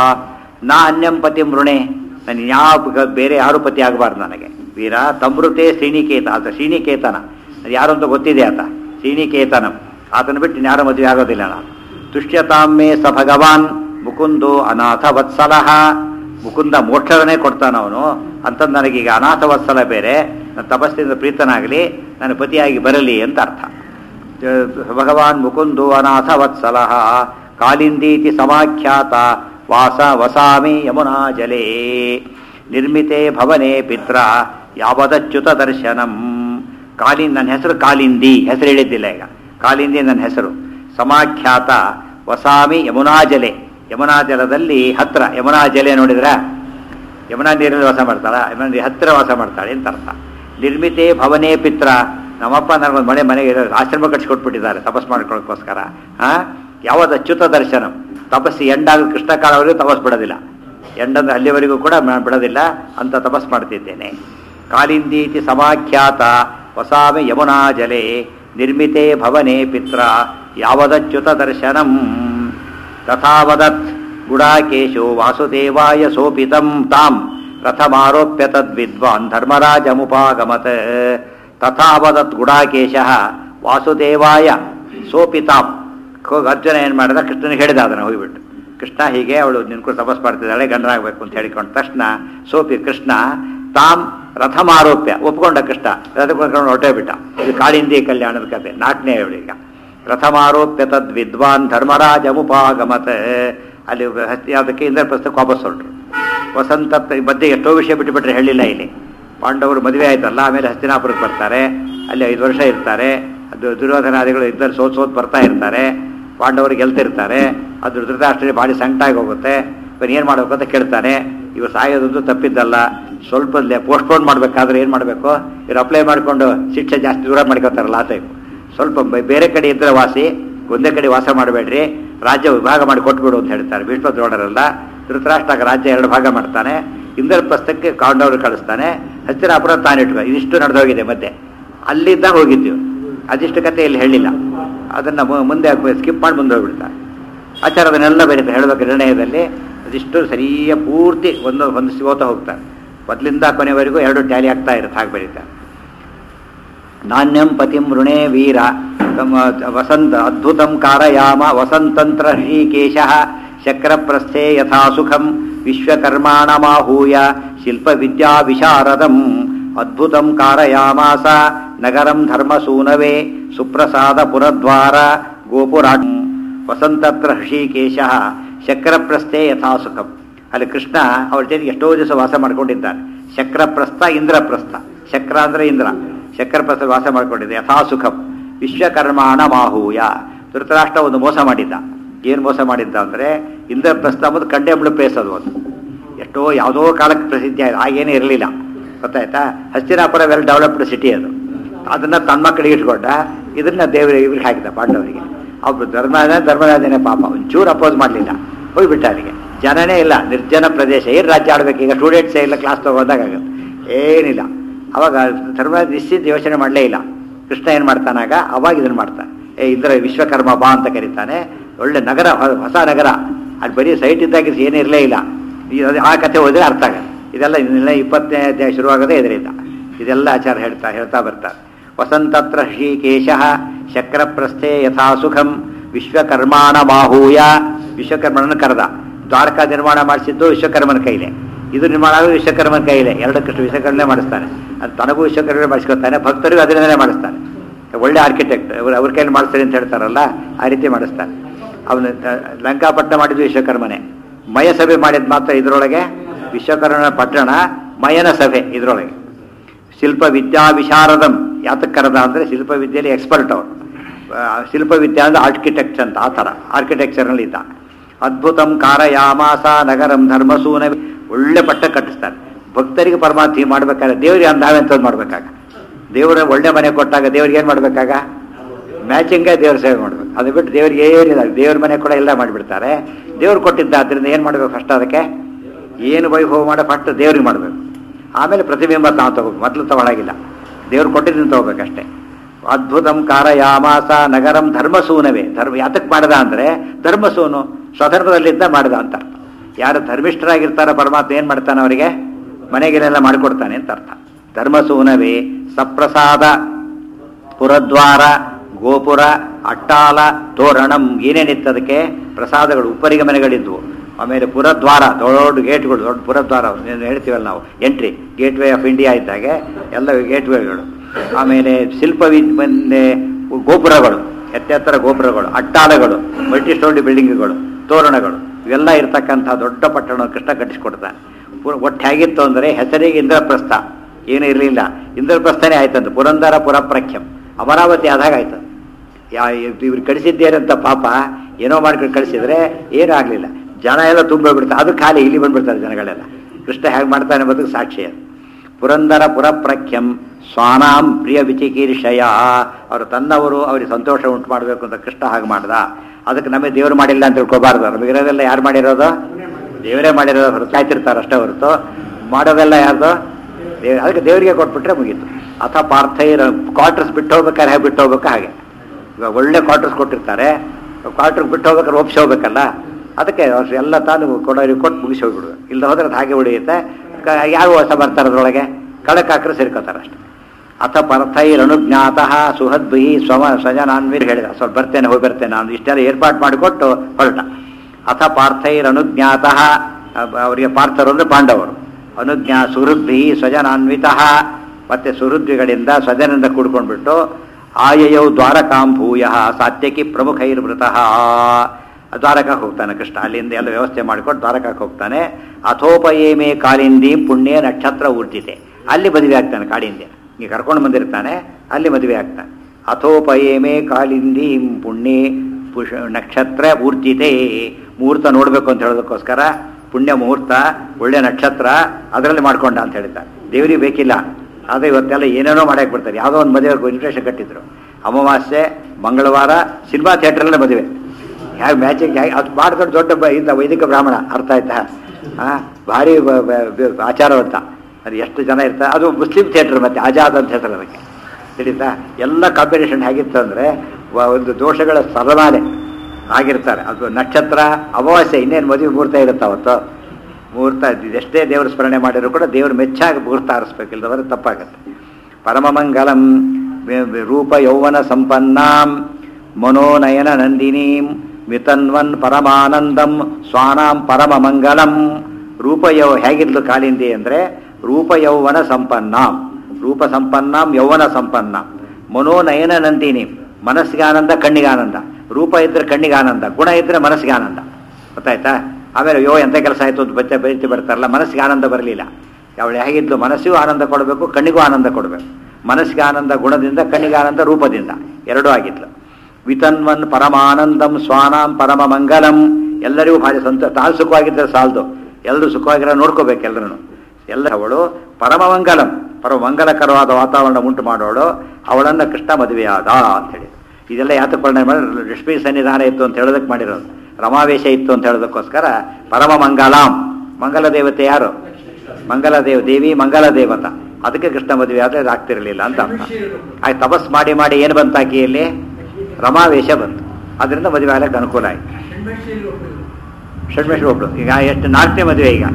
ನಾ ಅನ್ಯಂ ಪತಿಂ ಋಣೆ ನಾನು ಯಾವ ಬೇರೆ ಯಾರು ಪತಿ ಆಗಬಾರ್ದು ನನಗೆ ವೀರ ತಮೃತೆ ಶ್ರೀನಿಕೇತ ಆತ ಶ್ರೀನಿಕೇತನ ಅದು ಯಾರು ಅಂತ ಗೊತ್ತಿದೆ ಆತ ಶ್ರೀನಿಕೇತನಂ ಆತನ ಬಿಟ್ಟು ಇನ್ಯಾರೋ ಮದುವೆ ಆಗೋದಿಲ್ಲ ನಾನು ತುಷ್ಯತಾಮೇ ಸ ಭಗವಾನ್ ಮುಕುಂದೋ ಅನಾಥ ವತ್ಸಲಹ ಮುಕುಂದ ಮೋಕ್ಷವನ್ನೇ ಕೊಡ್ತಾನ ಅವನು ಅಂತಂದು ನನಗೀಗ ಅನಾಥ ವತ್ಸಲ ಬೇರೆ ನನ್ನ ತಪಸ್ಸಿಂದ ಪ್ರೀತನಾಗಲಿ ನನ್ನ ಪತಿಯಾಗಿ ಬರಲಿ ಅಂತ ಅರ್ಥ ಭಗವಾನ್ ಮುಕುಂದೋ ಅನಾಥ ವತ್ಸಲ ಕಾಲಿಂದೀತಿ ಸಮಾಖ್ಯಾತ ವಾಸ ವಸಾಮಿ ಯಮುನಾ ಜಲೇ ನಿರ್ಮಿತೆ ಭವನೆ ಪಿತ್ರ ಯಾವದಚ್ಯುತ ದರ್ಶನಂ ಕಾಲಿಂದ ನನ್ನ ಹೆಸರು ಕಾಲಿಂದಿ ಹೆಸರು ಹೇಳಿದ್ದಿಲ್ಲ ಈಗ ಕಾಲಿಂದಿ ನನ್ನ ಹೆಸರು ಸಮಾಖ್ಯಾತ ವಸಾಮಿ ಯಮುನಾ ಜಲೆ ಯಮುನಾ ಜಲದಲ್ಲಿ ಹತ್ರ ಯಮುನಾ ಜಲೆ ನೋಡಿದ್ರ ಯಮುನಾ ನೀರಲ್ಲಿ ವಾಸ ಮಾಡ್ತಾಳ ಯಮುನಾ ನೀರ್ ಹತ್ತಿರ ವಾಸ ಮಾಡ್ತಾಳೆ ಅಂತ ಅರ್ಥ ನಿರ್ಮಿತೆ ಭವನೇ ಪಿತ್ರ ನಮ್ಮಪ್ಪ ನನಗೊಂದು ಮನೆ ಮನೆಗೆ ಇರೋ ಆಶ್ರಮ ಕಟ್ಸಿಕೊಟ್ಬಿಟ್ಟಿದ್ದಾರೆ ತಪಸ್ ಮಾಡ್ಕೊಳ್ಳೋಕ್ಕೋಸ್ಕರ ಆ ಯಾವತ್ತು ಅಚ್ಯುತ ದರ್ಶನ ತಪಸ್ಸು ಎಂಡಾಗ ಕೃಷ್ಣ ಕಾಲವರೆಗೂ ತಪಸ್ ಬಿಡೋದಿಲ್ಲ ಎಂಡಂದ್ರೆ ಅಲ್ಲಿವರೆಗೂ ಕೂಡ ನಾನು ಬಿಡೋದಿಲ್ಲ ಅಂತ ತಪಸ್ ಮಾಡ್ತಿದ್ದೇನೆ ಕಾಲಿಂದೀತಿ ಸಮಾಖ್ಯಾತ ವಸಾಮಿ ಯಮುನಾ ಜಲೆ ನಿರ್ಮಿತೆ ಭವನೆ ಪಿತ್ರ ಯಾವದಚ್ಯುತ ದರ್ಶನಂ ತಥಾವದತ್ ಗುಡಾಕೇಶೋ ವಾಸುದೇವಾಯ ಸೋಪಿತಂ ತಾಂ ರಥಮಾರೋಪ್ಯ ತದ್ವಿದ್ವಾನ್ ಧರ್ಮರಾಜಮುಪಾಗಮತ್ ತಥಾವದತ್ ಗುಡಾಕೇಶ ವಾಸುದೇವಾಯ ಸೋಪಿತಾಂ ಹೋಗಿ ಅರ್ಜುನ ಏನು ಮಾಡಿದ ಕೃಷ್ಣನಿಗೆ ಹೇಳಿದ ಅದನ್ನು ಹೋಗ್ಬಿಟ್ಟು ಕೃಷ್ಣ ಹೀಗೆ ಅವಳು ನಿನ್ಕೊಂಡು ತಪಸ್ ಮಾಡ್ತಿದ್ದಾಳೆ ಗಂಡನಾಗಬೇಕು ಅಂತ ಹೇಳಿಕೊಂಡ ತಕ್ಷಣ ಸೋಪಿ ಕೃಷ್ಣ ತಾಮ್ ರಥಮಾರೋಪ್ಯ ಒಪ್ಕೊಂಡ ಕೃಷ್ಣ ರಥಕೊಂಡು ಹೊರಟೇ ಬಿಟ್ಟ ಇದು ಕಾಳಿಂದಿ ಕಲ್ಯಾಣದ ಕಥೆ ನಾಲ್ಕನೇ ಅವಳೀಗ ರಥಮಾರೋಪ್ಯ ತದ್ ವಿದ್ವಾನ್ ಧರ್ಮರಾಜ ಮುಪಾಗಮತ ಅಲ್ಲಿ ಹಸ್ತಿ ಅದಕ್ಕೆ ಇಂದ್ರಪ್ರಸ್ಥಕ್ಕೆ ವಾಪಸ್ ಹೊರಟ್ರು ವಸಂತ ಈ ಮಧ್ಯೆ ಎಷ್ಟೋ ವಿಷಯ ಬಿಟ್ಟುಬಿಟ್ರೆ ಹೇಳಿಲ್ಲ ಇಲ್ಲಿ ಪಾಂಡವರು ಮದುವೆ ಆಯ್ತಲ್ಲ ಆಮೇಲೆ ಹಸ್ತಿನಾಪುರಕ್ಕೆ ಬರ್ತಾರೆ ಅಲ್ಲಿ ಐದು ವರ್ಷ ಇರ್ತಾರೆ ಅದು ದುರ್ಯೋಧನಾದಿಗಳು ಇದ್ದಲ್ಲಿ ಸೋತ್ ಸೋತ್ ಬರ್ತಾ ಇರ್ತಾರೆ ಪಾಂಡವರು ಗೆಲ್ತಿರ್ತಾರೆ ಅದು ಧೃತರಾಷ್ಟ್ರಕ್ಕೆ ಭಾರಿ ಸಂಕಟ ಆಗಿ ಹೋಗುತ್ತೆ ಇವನು ಏನು ಮಾಡಬೇಕು ಅಂತ ಕೇಳ್ತಾನೆ ಇವ ಸಾಯೋದಂತೂ ತಪ್ಪಿದ್ದಲ್ಲ ಸ್ವಲ್ಪ ಪೋಸ್ಟ್ಪೋನ್ ಮಾಡಬೇಕಾದ್ರೆ ಏನು ಮಾಡಬೇಕು ಇವ್ರು ಅಪ್ಲೈ ಮಾಡಿಕೊಂಡು ಶಿಕ್ಷೆ ಜಾಸ್ತಿ ದೂರ ಮಾಡ್ಕೋತಾರಲ್ಲ ಆ ಟೈಪ್ ಸ್ವಲ್ಪ ಬೆ- ಬೇರೆ ಕಡೆ ಇದ್ರೆ ವಾಸಿ ಒಂದೇ ಕಡೆ ವಾಸ ಮಾಡಬೇಡ್ರಿ ರಾಜ್ಯ ವಿಭಾಗ ಮಾಡಿ ಕೊಟ್ಬಿಡು ಅಂತ ಹೇಳ್ತಾರೆ ಭೀಷ್ಮ ದ್ರೋಣರೆಲ್ಲ ಧೃತರಾಷ್ಟ್ರ ರಾಜ್ಯ ಎರಡು ಭಾಗ ಮಾಡ್ತಾನೆ ಇಂದ್ರಪ್ರಸ್ಥಕ್ಕೆ ಕಾಂಡವರು ಕಳಿಸ್ತಾನೆ ಹಸ್ತಿನಾಪುರ ತಾನಿಟ್ಕೊ ಇದಿಷ್ಟು ನಡೆದೋಗಿದೆ ಮಧ್ಯೆ ಅಲ್ಲಿದ್ದ ಹೋಗಿದ್ದೀವಿ ಅದಿಷ್ಟು ಕತೆ ಇಲ್ಲಿ ಹೇಳಿಲ್ಲ ಅದನ್ನು ಮು- ಮುಂದೆ ಸ್ಕಿಪ್ ಮಾಡಿ ಮುಂದೆ ಹೋಗ್ಬಿಡ್ತಾರೆ ಆಚಾರ ಅದನ್ನೆಲ್ಲ ಬರೀತಾರೆ ಹೇಳಬೇಕು ನಿರ್ಣಯದಲ್ಲಿ ಅದಿಷ್ಟು ಸರಿಯ ಪೂರ್ತಿ ಒಂದು ಒಂದು ಸಿಗೋತಾ ಹೋಗ್ತಾರೆ ಮೊದಲಿಂದ ಕೊನೆವರೆಗೂ ಎರಡು ಟ್ಯಾಲಿ ಆಗ್ತಾ ಇರುತ್ತೆ ಹಾಗೆ ಬರೀತಾರೆ ನಾಣ್ಯಂ ಪತಿಂ ಋಣೇ ವೀರ ತಮ್ಮ ವಸಂತ ಅದ್ಭುತಂ ಕಾರಯಾಮ ವಸಂತಂತ್ರ ಹೃಷಿಕೇಶ ಶಕ್ರಪ್ರಸ್ಥೆ ಯಥಾ ಸುಖಂ ವಿಶ್ವಕರ್ಮಾಣಮಾಹೂಯ ಶಿಲ್ಪವಿದ್ಯಾ ವಿಶಾರದಂ ಅದ್ಭುತಂ ಕಾರಯಾಮಾಸ ನಗರಂ ಧರ್ಮಸೂನವೇ ಸುಪ್ರಸಾದ ಪುರದ್ವಾರ ಗೋಪುರಾಟ್ ವಸಂತತ್ರ ಹೃಷಿಕೇಶ ಶಕ್ರಪ್ರಸ್ಥೆ ಯಥಾ ಸುಖಂ ಅಲ್ಲಿ ಕೃಷ್ಣ ಅವ್ರ ಜೊತೆಗೆ ಎಷ್ಟೋ ದಿವಸ ವಾಸ ಮಾಡ್ಕೊಂಡಿದ್ದಾನೆ ಶಕ್ರಪ್ರಸ್ಥ ಇಂದ್ರಪ್ರಸ್ಥ ಶಕ್ರ ಅಂದ್ರೆ ಇಂದ್ರ ಶಕ್ರಪ್ರಸ್ಥ ವಾಸ ಮಾಡ್ಕೊಂಡಿದ್ದೆ ಯಥಾ ಸುಖಂ ವಿಶ್ವಕರ್ಮಾಣ ಮಾಹೂಯ ಧೃತರಾಷ್ಟ್ರ ಒಂದು ಮೋಸ ಮಾಡಿದ್ದ ಏನು ಮೋಸ ಮಾಡಿದ್ದ ಅಂದ್ರೆ ಇಂದ್ರಪ್ರಸ್ಥ ಅಂಬುದು ಕಂಡೆಂಬಳು ಪ್ಲೇಸ್ ಅದು ಒಂದು ಎಷ್ಟೋ ಯಾವುದೋ ಕಾಲಕ್ಕೆ ಪ್ರಸಿದ್ಧಿ ಆಗಿದೆ ಆಗೇನೇ ಇರಲಿಲ್ಲ ಗೊತ್ತಾಯ್ತಾ ಹಸ್ತಿನಾಪುರ ವೆಲ್ ಡೆವಲಪ್ಡ್ ಸಿಟಿ ಅದು ಅದನ್ನ ತನ್ನ ಮಕ್ಕಳಿಗೆ ಇಟ್ಕೊಂಡ ಇದನ್ನ ದೇವರ ಇವ್ರಿಗೆ ಹಾಕಿದ ಪಾಂಡವರಿಗೆ ಅವ್ರು ಧರ್ಮರಾಜ ಧರ್ಮರಾಜನೇ ಪಾಪ ಒಂಚೂರು ಅಪೋಸ್ ಮಾಡಲಿಲ್ಲ ಹೋಗ್ಬಿಟ್ಟ ಅಲ್ಲಿಗೆ ಜನನೇ ಇಲ್ಲ ನಿರ್ಜನ ಪ್ರದೇಶ ಏನು ರಾಜ್ಯ ಆಡ್ಬೇಕು ಈಗ ಸ್ಟೂಡೆಂಟ್ಸೇ ಇಲ್ಲ ಕ್ಲಾಸ್ ತಗೋದಾಗತ್ತೆ ಏನಿಲ್ಲ ಅವಾಗ ಧರ್ಮರಾಜ ನಿಶ್ಚಿತ ಯೋಚನೆ ಮಾಡಲೇ ಇಲ್ಲ ಕೃಷ್ಣ ಏನು ಮಾಡ್ತಾನಾಗ ಅವಾಗ ಇದನ್ನು ಮಾಡ್ತಾನೆ ಏ ಇಂದ್ರ ವಿಶ್ವಕರ್ಮ ಬಾ ಅಂತ ಕರೀತಾನೆ ಒಳ್ಳೆ ನಗರ ಹೊ- ಹೊಸ ನಗರ ಅಲ್ಲಿ ಬರೀ ಸೈಟ್ ಇದ್ದಾಗ ಏನೂ ಇರಲೇ ಇಲ್ಲ ಈ- ಅದು ಆ ಕಥೆ ಹೋದ್ರೆ ಅರ್ಥ ಆಗಲ್ಲ ಇದೆಲ್ಲ ಇನ್ನೆಲ್ಲ ಇಪ್ಪತ್ತನೇ ಅಧ್ಯಾಯ ಶುರುವಾಗೋದೇ ಇದರಿಂದ ಇದೆಲ್ಲ ಆಚಾರ ಹೇಳ್ತಾ ಹೇಳ್ತಾ ಬರ್ತಾರೆ ವಸಂತತ್ರ ಹೃಷಿಕೇಶ ಶಕ್ರಪ್ರಸ್ಥೆ ಯಥಾ ಸುಖಂ ವಿಶ್ವಕರ್ಮಾಣ ಬಾಹೂಯ ವಿಶ್ವಕರ್ಮನ ಕರೆದ ದ್ವಾರಕಾ ನಿರ್ಮಾಣ ಮಾಡಿಸಿದ್ದು ವಿಶ್ವಕರ್ಮನ ಕೈಲೆ ಇದು ನಿರ್ಮಾಣ ಆಗೋದು ವಿಶ್ವಕರ್ಮನ ಕೈಲೆ ಎರಡಕ್ಕಷ್ಟು ವಿಶ್ವಕರ್ಮನೆ ಮಾಡಿಸ್ತಾನೆ ಅದು ತನಗೂ ವಿಶ್ವಕರ್ಮನೆ ಮಾಡಿಸ್ಕೊತಾನೆ ಭಕ್ತರಿಗೂ ಅದರಿಂದಲೇ ಮಾಡಿಸ್ತಾನೆ ಒಳ್ಳೆ ಆರ್ಕಿಟೆಕ್ಟ್ ಅವ್ರು ಅವ್ರ ಕೈಲಿ ಮಾಡಿಸ್ತಾರೆ ಅಂತ ಹೇಳ್ತಾರಲ್ಲ ಆ ರೀತಿ ಮಾಡಿಸ್ತಾನೆ ಅವನು ಲಂಕಾಪಟ್ಟಣ ಮಾಡಿದ್ದು ವಿಶ್ವಕರ್ಮನೆ ಮಯ ಸಭೆ ಮಾಡಿದ ಮಾತ್ರ ಇದರೊಳಗೆ ವಿಶ್ವಕರ್ಮನ ಪಟ್ಟಣ ಮಯನ ಸಭೆ ಇದರೊಳಗೆ ಶಿಲ್ಪ ವಿದ್ಯಾ ವಿಶಾರದಂ ಯಾತಕ್ಕೆ ಕರೆದ ಅಂದರೆ ಶಿಲ್ಪ ವಿದ್ಯೆಯಲ್ಲಿ ಎಕ್ಸ್ಪರ್ಟ್ ಅವರು ಆ, ಶಿಲ್ಪ ವಿದ್ಯಾ ಅಂದ್ರೆ ಆರ್ಕಿಟೆಕ್ಟ್ ಅಂತ ಆ ಥರ ಆರ್ಕಿಟೆಕ್ಚರ್ನಲ್ಲಿ ಇದ್ದ ಅದ್ಭುತಂ ಕಾರಯಾಮಾಸ ನಗರಂ ಧರ್ಮಸೂನ ಒಳ್ಳೆ ಪಟ್ಟ ಕಟ್ಟಿಸ್ತಾರೆ ಭಕ್ತರಿಗೆ ಪರಮಾರ್ಥಿ ಮಾಡ್ಬೇಕಾದ್ರೆ ದೇವರಿಗೆ ಅಂದಾವೆಂಥದ್ದು ಮಾಡ್ಬೇಕಾಗ ದೇವರ ಒಳ್ಳೆ ಮನೆ ಕೊಟ್ಟಾಗ ದೇವ್ರಿಗೆ ಏನು ಮಾಡ್ಬೇಕಾಗ ಮ್ಯಾಚಿಂಗೇ ದೇವ್ರ ಸೇವೆ ಮಾಡ್ಬೇಕು ಅದು ಬಿಟ್ಟು ದೇವ್ರಿಗೆ ಏನಿಲ್ಲ ದೇವ್ರ ಮನೆ ಕೂಡ ಎಲ್ಲ ಮಾಡಿಬಿಡ್ತಾರೆ ದೇವ್ರು ಕೊಟ್ಟಿದ್ದ ಅದರಿಂದ ಏನು ಮಾಡಬೇಕು ಫಸ್ಟ್ ಅದಕ್ಕೆ ಏನು ವೈಭವ ಮಾಡೋ ಫಸ್ಟ್ ದೇವ್ರಿಗೆ ಮಾಡಬೇಕು ಆಮೇಲೆ ಪ್ರತಿಬಿಂಬ ನಾವು ತಗೋಬೇಕು ಮೊದಲು ತಗೊಳಗಿಲ್ಲ ದೇವ್ರು ಕೊಟ್ಟಿದ್ದನ್ನು ತಗೋಬೇಕಷ್ಟೇ ಅದ್ಭುತಂ ಕಾರಯಾಮಾಸ ನಗರಂ ಧರ್ಮಸೂನವೇ ಧರ್ಮ ಯಾತಕ್ಕೆ ಮಾಡದ ಅಂದರೆ ಧರ್ಮಸೂನು ಸ್ವಧರ್ಮದಲ್ಲಿದ್ದ ಮಾಡಿದ ಅಂತ ಅರ್ಥ ಯಾರು ಧರ್ಮಿಷ್ಠರಾಗಿರ್ತಾರೋ ಪರಮಾತ್ಮ ಏನು ಮಾಡ್ತಾನೆ ಅವರಿಗೆ ಮನೆಗೆಲ್ಲ ಮಾಡಿಕೊಡ್ತಾನೆ ಅಂತ ಅರ್ಥ ಧರ್ಮಸೂನವೇ ಸಪ್ರಸಾದ ಪುರದ್ವಾರ ಗೋಪುರ ಅಟ್ಟಾಲ ತೋರಣಂ ಏನೇನಿತ್ತು ಅದಕ್ಕೆ ಪ್ರಸಾದಗಳು ಉಪ್ಪರಿಗೆ ಮನೆಗಳಿದ್ವು ಆಮೇಲೆ ಪುರದ್ವಾರ ದೊಡ್ಡ ಗೇಟ್ಗಳು ದೊಡ್ಡ ಪುರದ್ವಾರ ಏನು ಹೇಳ್ತೀವಲ್ಲ ನಾವು entry gate way of India ಇದ್ದಾಗೆ ಎಲ್ಲ ಗೇಟ್ ವೇಗಳು ಆಮೇಲೆ ಶಿಲ್ಪ ವಿ- ಬಂದೆ ಗೋಪುರಗಳು ಎತ್ತೆತ್ತರ ಗೋಪುರಗಳು ಅಟ್ಟಾಲಗಳು ಮಲ್ಟಿ ಸ್ಟೋರಿ ಬಿಲ್ಡಿಂಗ್ಗಳು ತೋರಣಗಳು ಇವೆಲ್ಲ ಇರ್ತಕ್ಕಂಥ ದೊಡ್ಡ ಪಟ್ಟಣ ಕೃಷ್ಣ ಕಟ್ಟಿಸ್ಕೊಡ್ತಾನೆ ಪು- ಒಟ್ಟು ಹೇಗಿತ್ತು ಅಂದರೆ ಹೆಸರಿಗೆ ಇಂದ್ರಪ್ರಸ್ಥ ಏನೂ ಇರಲಿಲ್ಲ ಇಂದ್ರಪ್ರಸ್ಥನೇ ಆಯ್ತಂತ ಪುರಂದರ ಪುರಪ್ರಖ್ಯಂ ಅಮರಾವತಿ ಆದಾಗ ಆಯ್ತು ಯಾ ಇವ್ರು ಕಳಿಸಿದ್ದೇನಂತ ಪಾಪ ಏನೋ ಮಾಡ್ಕೊಂಡು ಕಳಿಸಿದ್ರೆ ಏನೂ ಆಗಲಿಲ್ಲ ಜನ ಎಲ್ಲ ತುಂಬಿಬಿಡ್ತಾರೆ ಅದು ಖಾಲಿ ಇಲ್ಲಿ ಬಂದ್ಬಿಡ್ತಾರೆ ಜನಗಳೆಲ್ಲ ಕೃಷ್ಣ ಹೇಗೆ ಮಾಡ್ತಾನೆ ಎಂಬುದಕ್ಕೆ ಸಾಕ್ಷಿ ಅದು ಪುರಂದರ ಪುರಪ್ರಖ್ಯಂ ಸ್ವಾನಾಂ ಪ್ರಿಯ ವಿಚಿಕೀರ್ಷಯ ಅವರು ತನ್ನವರು ಅವರಿಗೆ ಸಂತೋಷ ಉಂಟು ಮಾಡಬೇಕು ಅಂತ ಕೃಷ್ಣ ಹಾಗೆ ಮಾಡ್ದ ಅದಕ್ಕೆ ನಮಗೆ ದೇವರು ಮಾಡಿಲ್ಲ ಅಂತ ತಿಳ್ಕೊಬಾರ್ದು ನಮಗಿರೋದೆಲ್ಲ ಯಾರು ಮಾಡಿರೋದು ದೇವರೇ ಮಾಡಿರೋದು ಹೊರತು ಕಾಯ್ತಿರ್ತಾರೆ ಅಷ್ಟೇ ಹೊರತು ಮಾಡೋದೆಲ್ಲ ಯಾರ್ದು ದೇವ್ ಅದಕ್ಕೆ ದೇವರಿಗೆ ಕೊಟ್ಬಿಟ್ರೆ ಮುಗೀತು ಅಥ ಪಾರ್ಥೈರ ಕ್ವಾರ್ಟರ್ಸ್ ಬಿಟ್ಟು ಹೋಗ್ಬೇಕಾದ್ರೆ ಹೇಗೆ ಬಿಟ್ಟು ಹೋಗ್ಬೇಕು ಹಾಗೆ ಇವಾಗ ಒಳ್ಳೆ ಕ್ವಾರ್ಟರ್ಸ್ ಕೊಟ್ಟಿರ್ತಾರೆ ಕ್ವಾರ್ಟರ್ ಬಿಟ್ಟು ಹೋಗ್ಬೇಕಾದ್ರೆ ಒಪ್ಸಿ ಹೋಗ್ಬೇಕಲ್ಲ ಅದಕ್ಕೆ ಅವ್ರು ಎಲ್ಲ ತಾನು ಕೊಡೋರಿಗೆ ಕೊಟ್ಟು ಮುಗಿಸಿ ಹೋಗ್ಬಿಡುದು ಇಲ್ಲ ಹೋದ್ರೆ ಅದು ಹಾಗೆ ಉಳಿಯುತ್ತೆ ಕ- ಯಾವ ಹೊಸ ಬರ್ತಾರೆ ಅದರೊಳಗೆ ಕಳಕ್ ಹಾಕ್ರೆ ಸೇರ್ಕೋತಾರೆ ಅಷ್ಟೆ ಅಥ ಪರ್ಥೈರನುಜ್ಞಾತಃ ಸುಹದ್ಭಿ ಸ್ವಮ ಸ್ವಜನಾನ್ವೀರ್ ಹೇಳಿದ ಸ್ವಲ್ಪ ಬರ್ತೇನೆ ಹೋಗಿ ಬರ್ತೇನೆ ನಾನು ಇಷ್ಟೆಲ್ಲ ಏರ್ಪಾಡು ಮಾಡಿಕೊಟ್ಟು ಹೊರಟ ಅಥ ಪಾರ್ಥೈರನುಜ್ಞಾತಃ ಅ- ಅವರಿಗೆ ಪಾರ್ಥರು ಅಂದ್ರೆ ಪಾಂಡವರು ಅನುಜ್ಞಾ ಸುಹೃದ್ಭಿ ಸ್ವಜನಾನ್ವಿತಃ ಮತ್ತೆ ಸುಹೃದ್ವಿಗಳಿಂದ ಸ್ವಜನಿಂದ ಕೂಡ್ಕೊಂಡ್ಬಿಟ್ಟು ಆಯಯೌ ದ್ವಾರಕಾಂ ಭೂಯ ಸಾತ್ಯಕಿ ಪ್ರಮುಖೈರ್ವೃತಃ ದ್ವಾರಕಕ್ಕೆ ಹೋಗ್ತಾನೆ ಕೃಷ್ಣ ಅಲ್ಲಿಂದ ಎಲ್ಲ ವ್ಯವಸ್ಥೆ ಮಾಡಿಕೊಂಡು ದ್ವಾರಕಕ್ಕೆ ಹೋಗ್ತಾನೆ ಅಥೋಪಯೇಮೇ ಕಾಳಿಂದಿ ಪುಣ್ಯ ನಕ್ಷತ್ರ ಊರ್ಜಿತೆ ಅಲ್ಲಿ ಮದುವೆ ಆಗ್ತಾನೆ ಕಾಳಿಂದಿ ಈಗ ಕರ್ಕೊಂಡು ಬಂದಿರ್ತಾನೆ ಅಲ್ಲಿ ಮದುವೆ ಆಗ್ತಾನೆ ಅಥೋಪಯೇಮೇ ಕಾಳಿಂದಿ ಪುಣ್ಯ ಪುಷ ನಕ್ಷತ್ರ ಊರ್ಜಿತೆ ಮುಹೂರ್ತ ನೋಡಬೇಕು ಅಂತ ಹೇಳೋದಕ್ಕೋಸ್ಕರ ಪುಣ್ಯ ಮುಹೂರ್ತ ಒಳ್ಳೆ ನಕ್ಷತ್ರ ಅದರಲ್ಲಿ ಮಾಡ್ಕೊಂಡ ಅಂತ ಹೇಳ್ತಾರೆ ದೇವರಿಗೆ ಬೇಕಿಲ್ಲ ಆದರೆ ಇವತ್ತೆಲ್ಲ ಏನೇನೋ ಮಾಡಕ್ಕೆ ಬಿಡ್ತಾರೆ ಯಾವುದೋ ಒಂದು ಮದುವೆ ಇನ್ವಿಟೇಷನ್ ಕಟ್ಟಿದ್ರು ಅಮಾವಾಸ್ಯೆ ಮಂಗಳವಾರ ಸಿನಿಮಾ ಥಿಯೇಟ್ರಲ್ಲೇ ಮದುವೆ ಹೇಗೆ ಮ್ಯಾಚಿಂಗ್ ಹೇಗೆ ಅದು ಮಾಡ್ಕೊಂಡು ದೊಡ್ಡ ಬ ಇಂಥ ವೈದಿಕ ಬ್ರಾಹ್ಮಣ ಅರ್ಥ ಆಯ್ತಾ ಹಾಂ ಭಾರಿ ಬ- ಬ- ಬ- ಆಚಾರವಂತ ಅದು ಎಷ್ಟು ಜನ ಇರ್ತಾರೆ ಅದು ಮುಸ್ಲಿಂ ಥಿಯೇಟರ್ ಮತ್ತೆ ಆಜಾದ್ ಅಂತ ಹೆಸರು ಅದಕ್ಕೆ ತಿಳಿತಾ ಎಲ್ಲ ಕಾಂಬಿನೇಷನ್ ಹೇಗಿತ್ತು ಅಂದರೆ ಒಂದು ದೋಷಗಳ ಸರಮಾಲೆ ಆಗಿರ್ತಾರೆ ಅದು ನಕ್ಷತ್ರ ಅಮಾವಾಸ್ಯೆ ಇನ್ನೇನು ಮದುವೆ ಮುಹೂರ್ತ ಇರುತ್ತೆ ಅವತ್ತು ಮುಹೂರ್ತ ಎಷ್ಟೇ ದೇವರ ಸ್ಮರಣೆ ಮಾಡಿದ್ರು ಕೂಡ ದೇವರು ಮೆಚ್ಚಾಗಿ ಮುಹೂರ್ತ ಆರಿಸ್ಬೇಕಿಲ್ಲದವರೆ ತಪ್ಪಾಗುತ್ತೆ ಪರಮಮಂಗಲಂ ವಿ- ವಿ- ರೂಪ ಯೌವನ ಸಂಪನ್ನಾಂ ಮನೋನಯನ ನಂದಿನೀಂ ಮಿತನ್ವನ್ ಪರಮಾನಂದಂ ಸ್ವಾನಾಂ ಪರಮಮಂಗಲಂ ರೂಪಯೌ ಹೇಗಿದ್ಲು ಕಾಲಿಂದಿ ಅಂದರೆ ರೂಪಯೌವನ ಸಂಪನ್ನಾಂ ರೂಪ ಸಂಪನ್ನಾಂ ಯೌವನ ಸಂಪನ್ನ ಮನೋನಯನ ನಂದಿನಿ ಮನಸ್ಸಿಗೆ ಆನಂದ ಕಣ್ಣಿಗೆ ಆನಂದ ರೂಪ ಇದ್ರೆ ಕಣ್ಣಿಗೆ ಆನಂದ ಗುಣ ಇದ್ರೆ ಮನಸ್ಸಿಗೆ ಆನಂದ ಗೊತ್ತಾಯ್ತಾ ಆಮೇಲೆ ಯೋ ಎಂಥ ಕೆಲಸ ಆಯಿತು ಅಂತ ಬಚ್ಚ ಬೈತಿ ಬರ್ತಾರಲ್ಲ ಮನಸ್ಸಿಗೆ ಆನಂದ ಬರಲಿಲ್ಲ ಅವಳು ಹೇಗಿದ್ಲು ಮನಸ್ಸಿಗೂ ಆನಂದ ಕೊಡಬೇಕು ಕಣ್ಣಿಗೂ ಆನಂದ ಕೊಡಬೇಕು ಮನಸ್ಸಿಗೆ ಆನಂದ ಗುಣದಿಂದ ಕಣ್ಣಿಗೆ ಆನಂದ ರೂಪದಿಂದ ಎರಡೂ ಆಗಿದ್ಲು ವಿತನ್ವನ್ ಪರಮಾನಂದಂ ಸ್ವಾನಾಂ ಪರಮ ಮಂಗಲಂ ಎಲ್ಲರಿಗೂ ಭಾರಿ ಸಂತ ತಾನು ಸುಖವಾಗಿದ್ದರೆ ಸಾಲದು ಎಲ್ಲರೂ ಸುಖವಾಗಿರೋ ನೋಡ್ಕೋಬೇಕು ಎಲ್ಲರೂ ಎಲ್ಲ ಅವಳು ಪರಮಮಂಗಲಂ ಪರಮ ಮಂಗಲಕರವಾದ ವಾತಾವರಣ ಉಂಟು ಮಾಡೋಳು ಅವಳನ್ನು ಕೃಷ್ಣ ಮದುವೆಯಾದ ಅಂತ ಹೇಳಿ ಇದೆಲ್ಲ ಯಾತಕ್ಕೆ ವರ್ಣನೆ ಮಾಡಿ ಲಕ್ಷ್ಮೀ ಸನ್ನಿಧಾನ ಇತ್ತು ಅಂತ ಹೇಳೋದಕ್ಕೆ ಮಾಡಿರೋದು ರಮಾವೇಶ ಇತ್ತು ಅಂತ ಹೇಳೋದಕ್ಕೋಸ್ಕರ ಪರಮ ಮಂಗಲಾಂ ಮಂಗಲ ದೇವತೆ ಯಾರು ಮಂಗಲ ದೇವ ದೇವಿ ಮಂಗಲ ದೇವತ ಅದಕ್ಕೆ ಕೃಷ್ಣ ಮದುವೆ ಆದರೆ ಆಗ್ತಿರಲಿಲ್ಲ ಅಂತ ಅರ್ಥ ಆಯ್ತು ತಪಸ್ ಮಾಡಿ ಮಾಡಿ ಏನು ಬಂತು ಆಕೆಯಲ್ಲಿ ರಮಾವೇಶ ಬಂತು ಅದರಿಂದ ಮದುವೆ ಆಗಕ್ಕೆ ಅನುಕೂಲ ಆಯ್ತು ಹೆಣ್ಮಕ್ಳಿಗೆ ಒಬ್ಬರು ಷಡ್ಮೇಶ್ವರ ಒಬ್ಳು ಈಗ ಎಷ್ಟು ನಾಲ್ಕನೇ ಮದುವೆ ಈಗ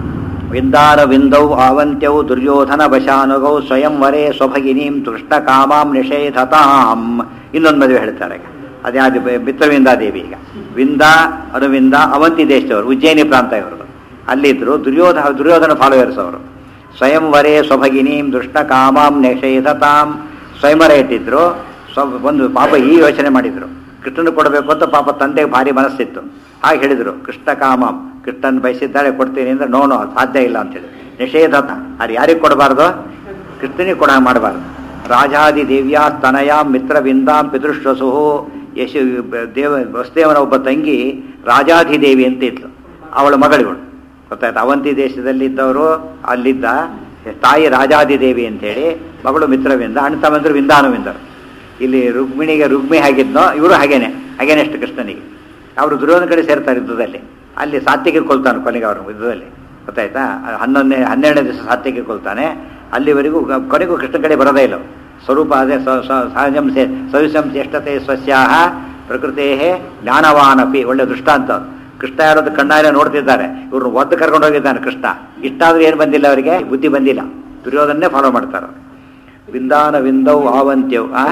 ವಿಂದಾರ ವಿಂದೌ ಆವಂತ್ಯೌ ದುರ್ಯೋಧನ ವಶಾನುಗೌ ಸ್ವಯಂವರೇ ಸ್ವಭಗಿನೀಂ ತುಷ್ಟ ಕಾಮಾಂ ನಿಷೇಧತಾಂ ಇನ್ನೊಂದು ಮದುವೆ ಹೇಳ್ತಾರೆ ಈಗ ಅದ್ಯಾವುದು ಮಿತ್ರವಿಂದಾದೇವಿ ಈಗ ವಿಂದ ಅನುವಿಂದ ಅವಂತಿ ದೇಶದವರು ಉಜ್ಜಯಿನಿ ಪ್ರಾಂತ ಇವರು ಅಲ್ಲಿದ್ದರು ದುರ್ಯೋಧ ದುರ್ಯೋಧನ ಫಾಲೋವರ್ಸ್ ಅವರು ಸ್ವಯಂವರೇ ಸ್ವಭಗಿನೀಂ ದುಷ್ಟ ಕಾಮಾಂ ನಿಷೇಧತಾಂ ಸ್ವಯಂವರ ಇಟ್ಟಿದ್ರು ಸ್ವ ಒಂದು ಪಾಪ ಈ ಯೋಚನೆ ಮಾಡಿದ್ರು ಕೃಷ್ಣನ ಕೊಡಬೇಕು ಅಂತ ಪಾಪ ತಂದೆಗೆ ಭಾರಿ ಮನಸ್ಸಿತ್ತು ಹಾಗೆ ಹೇಳಿದರು ಕೃಷ್ಣ ಕಾಮಂ ಕೃಷ್ಣನ್ ಬಯಸಿದ್ದಾಳೆ ಕೊಡ್ತೀನಿ ಅಂದ್ರೆ ನೋ ನೋ ಸಾಧ್ಯ ಇಲ್ಲ ಅಂತೇಳಿ ನಿಷೇಧತ ಅದು ಯಾರಿಗೆ ಕೊಡಬಾರ್ದು ಕೃಷ್ಣನಿಗೆ ಕೊಡ ಮಾಡಬಾರ್ದು ರಾಜಾದಿ ದೇವ್ಯಾ ಸ್ತನಯ ಮಿತ್ರವಿಂದಾಂ ಪಿತೃಶ್ವಸು ಯಶು ದೇವ ವಸುದೇವನ ಒಬ್ಬ ತಂಗಿ ರಾಜಾಧಿದೇವಿ ಅಂತ ಇದ್ಲು ಅವಳ ಮಗಳಿಗಳು ಗೊತ್ತಾಯ್ತು ಅವಂತಿ ದೇಶದಲ್ಲಿದ್ದವರು ಅಲ್ಲಿದ್ದ ತಾಯಿ ರಾಜಾದಿದೇವಿ ಅಂತೇಳಿ ಮಗಳು ಮಿತ್ರವಿಂದ ಅಣ್ಣ ತಮ್ಮಂದ್ರು ವಿಂದಾನುವಿಂದರು ಇಲ್ಲಿ ರುಕ್ಮಿಣಿಗೆ ರುಕ್ಮಿ ಹಾಗಿದ್ನೋ ಇವರು ಹಾಗೇನೆ ಹಾಗೇನೆಷ್ಟು ಕೃಷ್ಣನಿಗೆ ಅವರು ದುರ್ಯೋಧನ ಕಡೆ ಸೇರ್ತಾರೆ ಯುದ್ಧದಲ್ಲಿ ಅಲ್ಲಿ ಸಾತ್ವಿಗೆ ಕೊಲ್ತಾನೆ ಕೊನೆಗೆ ಅವರು ಯುದ್ಧದಲ್ಲಿ ಗೊತ್ತಾಯ್ತಾ ಹನ್ನೊಂದನೇ ಹನ್ನೆರಡನೇ ದಿವಸ ಸಾತ್ವಿಗೆ ಕೊಲ್ತಾನೆ ಅಲ್ಲಿವರೆಗೂ ಗ- ಕೊನೆಗೂ ಕೃಷ್ಣ ಕಡೆ ಬರೋದೇ ಇಲ್ಲ ಸ್ವರೂಪ ಅದೇ ಸ- ಸ- ಸಹಜಂ ಸೇ ಸವಿಸಂ ಜ್ಯೇಷ್ಠತೆ ಸ್ವಸ್ಯಾಹ ಪ್ರಕೃತೇ ಜ್ಞಾನವಾನಪಿ ಒಳ್ಳೆ ದೃಷ್ಟಾಂತ ಅದು. ಕೃಷ್ಣ ಯಾರದು ಕಣ್ಣಾರೆ ನೋಡ್ತಿದ್ದಾರೆ ಇವ್ರನ್ನ ಒದ್ದು ಕರ್ಕೊಂಡು ಹೋಗಿದ್ದಾನೆ ಕೃಷ್ಣ ಇಷ್ಟಾದ್ರೂ ಏನು ಬಂದಿಲ್ಲ ಅವರಿಗೆ ಬುದ್ಧಿ ಬಂದಿಲ್ಲ ದುರ್ಯೋಧನ್ನೇ ಫಾಲೋ ಮಾಡ್ತಾರೆ ಅವ್ರು. ವಿಂದಾನ ವಿಂದೌ ಆವಂತ್ಯವ್ ಆ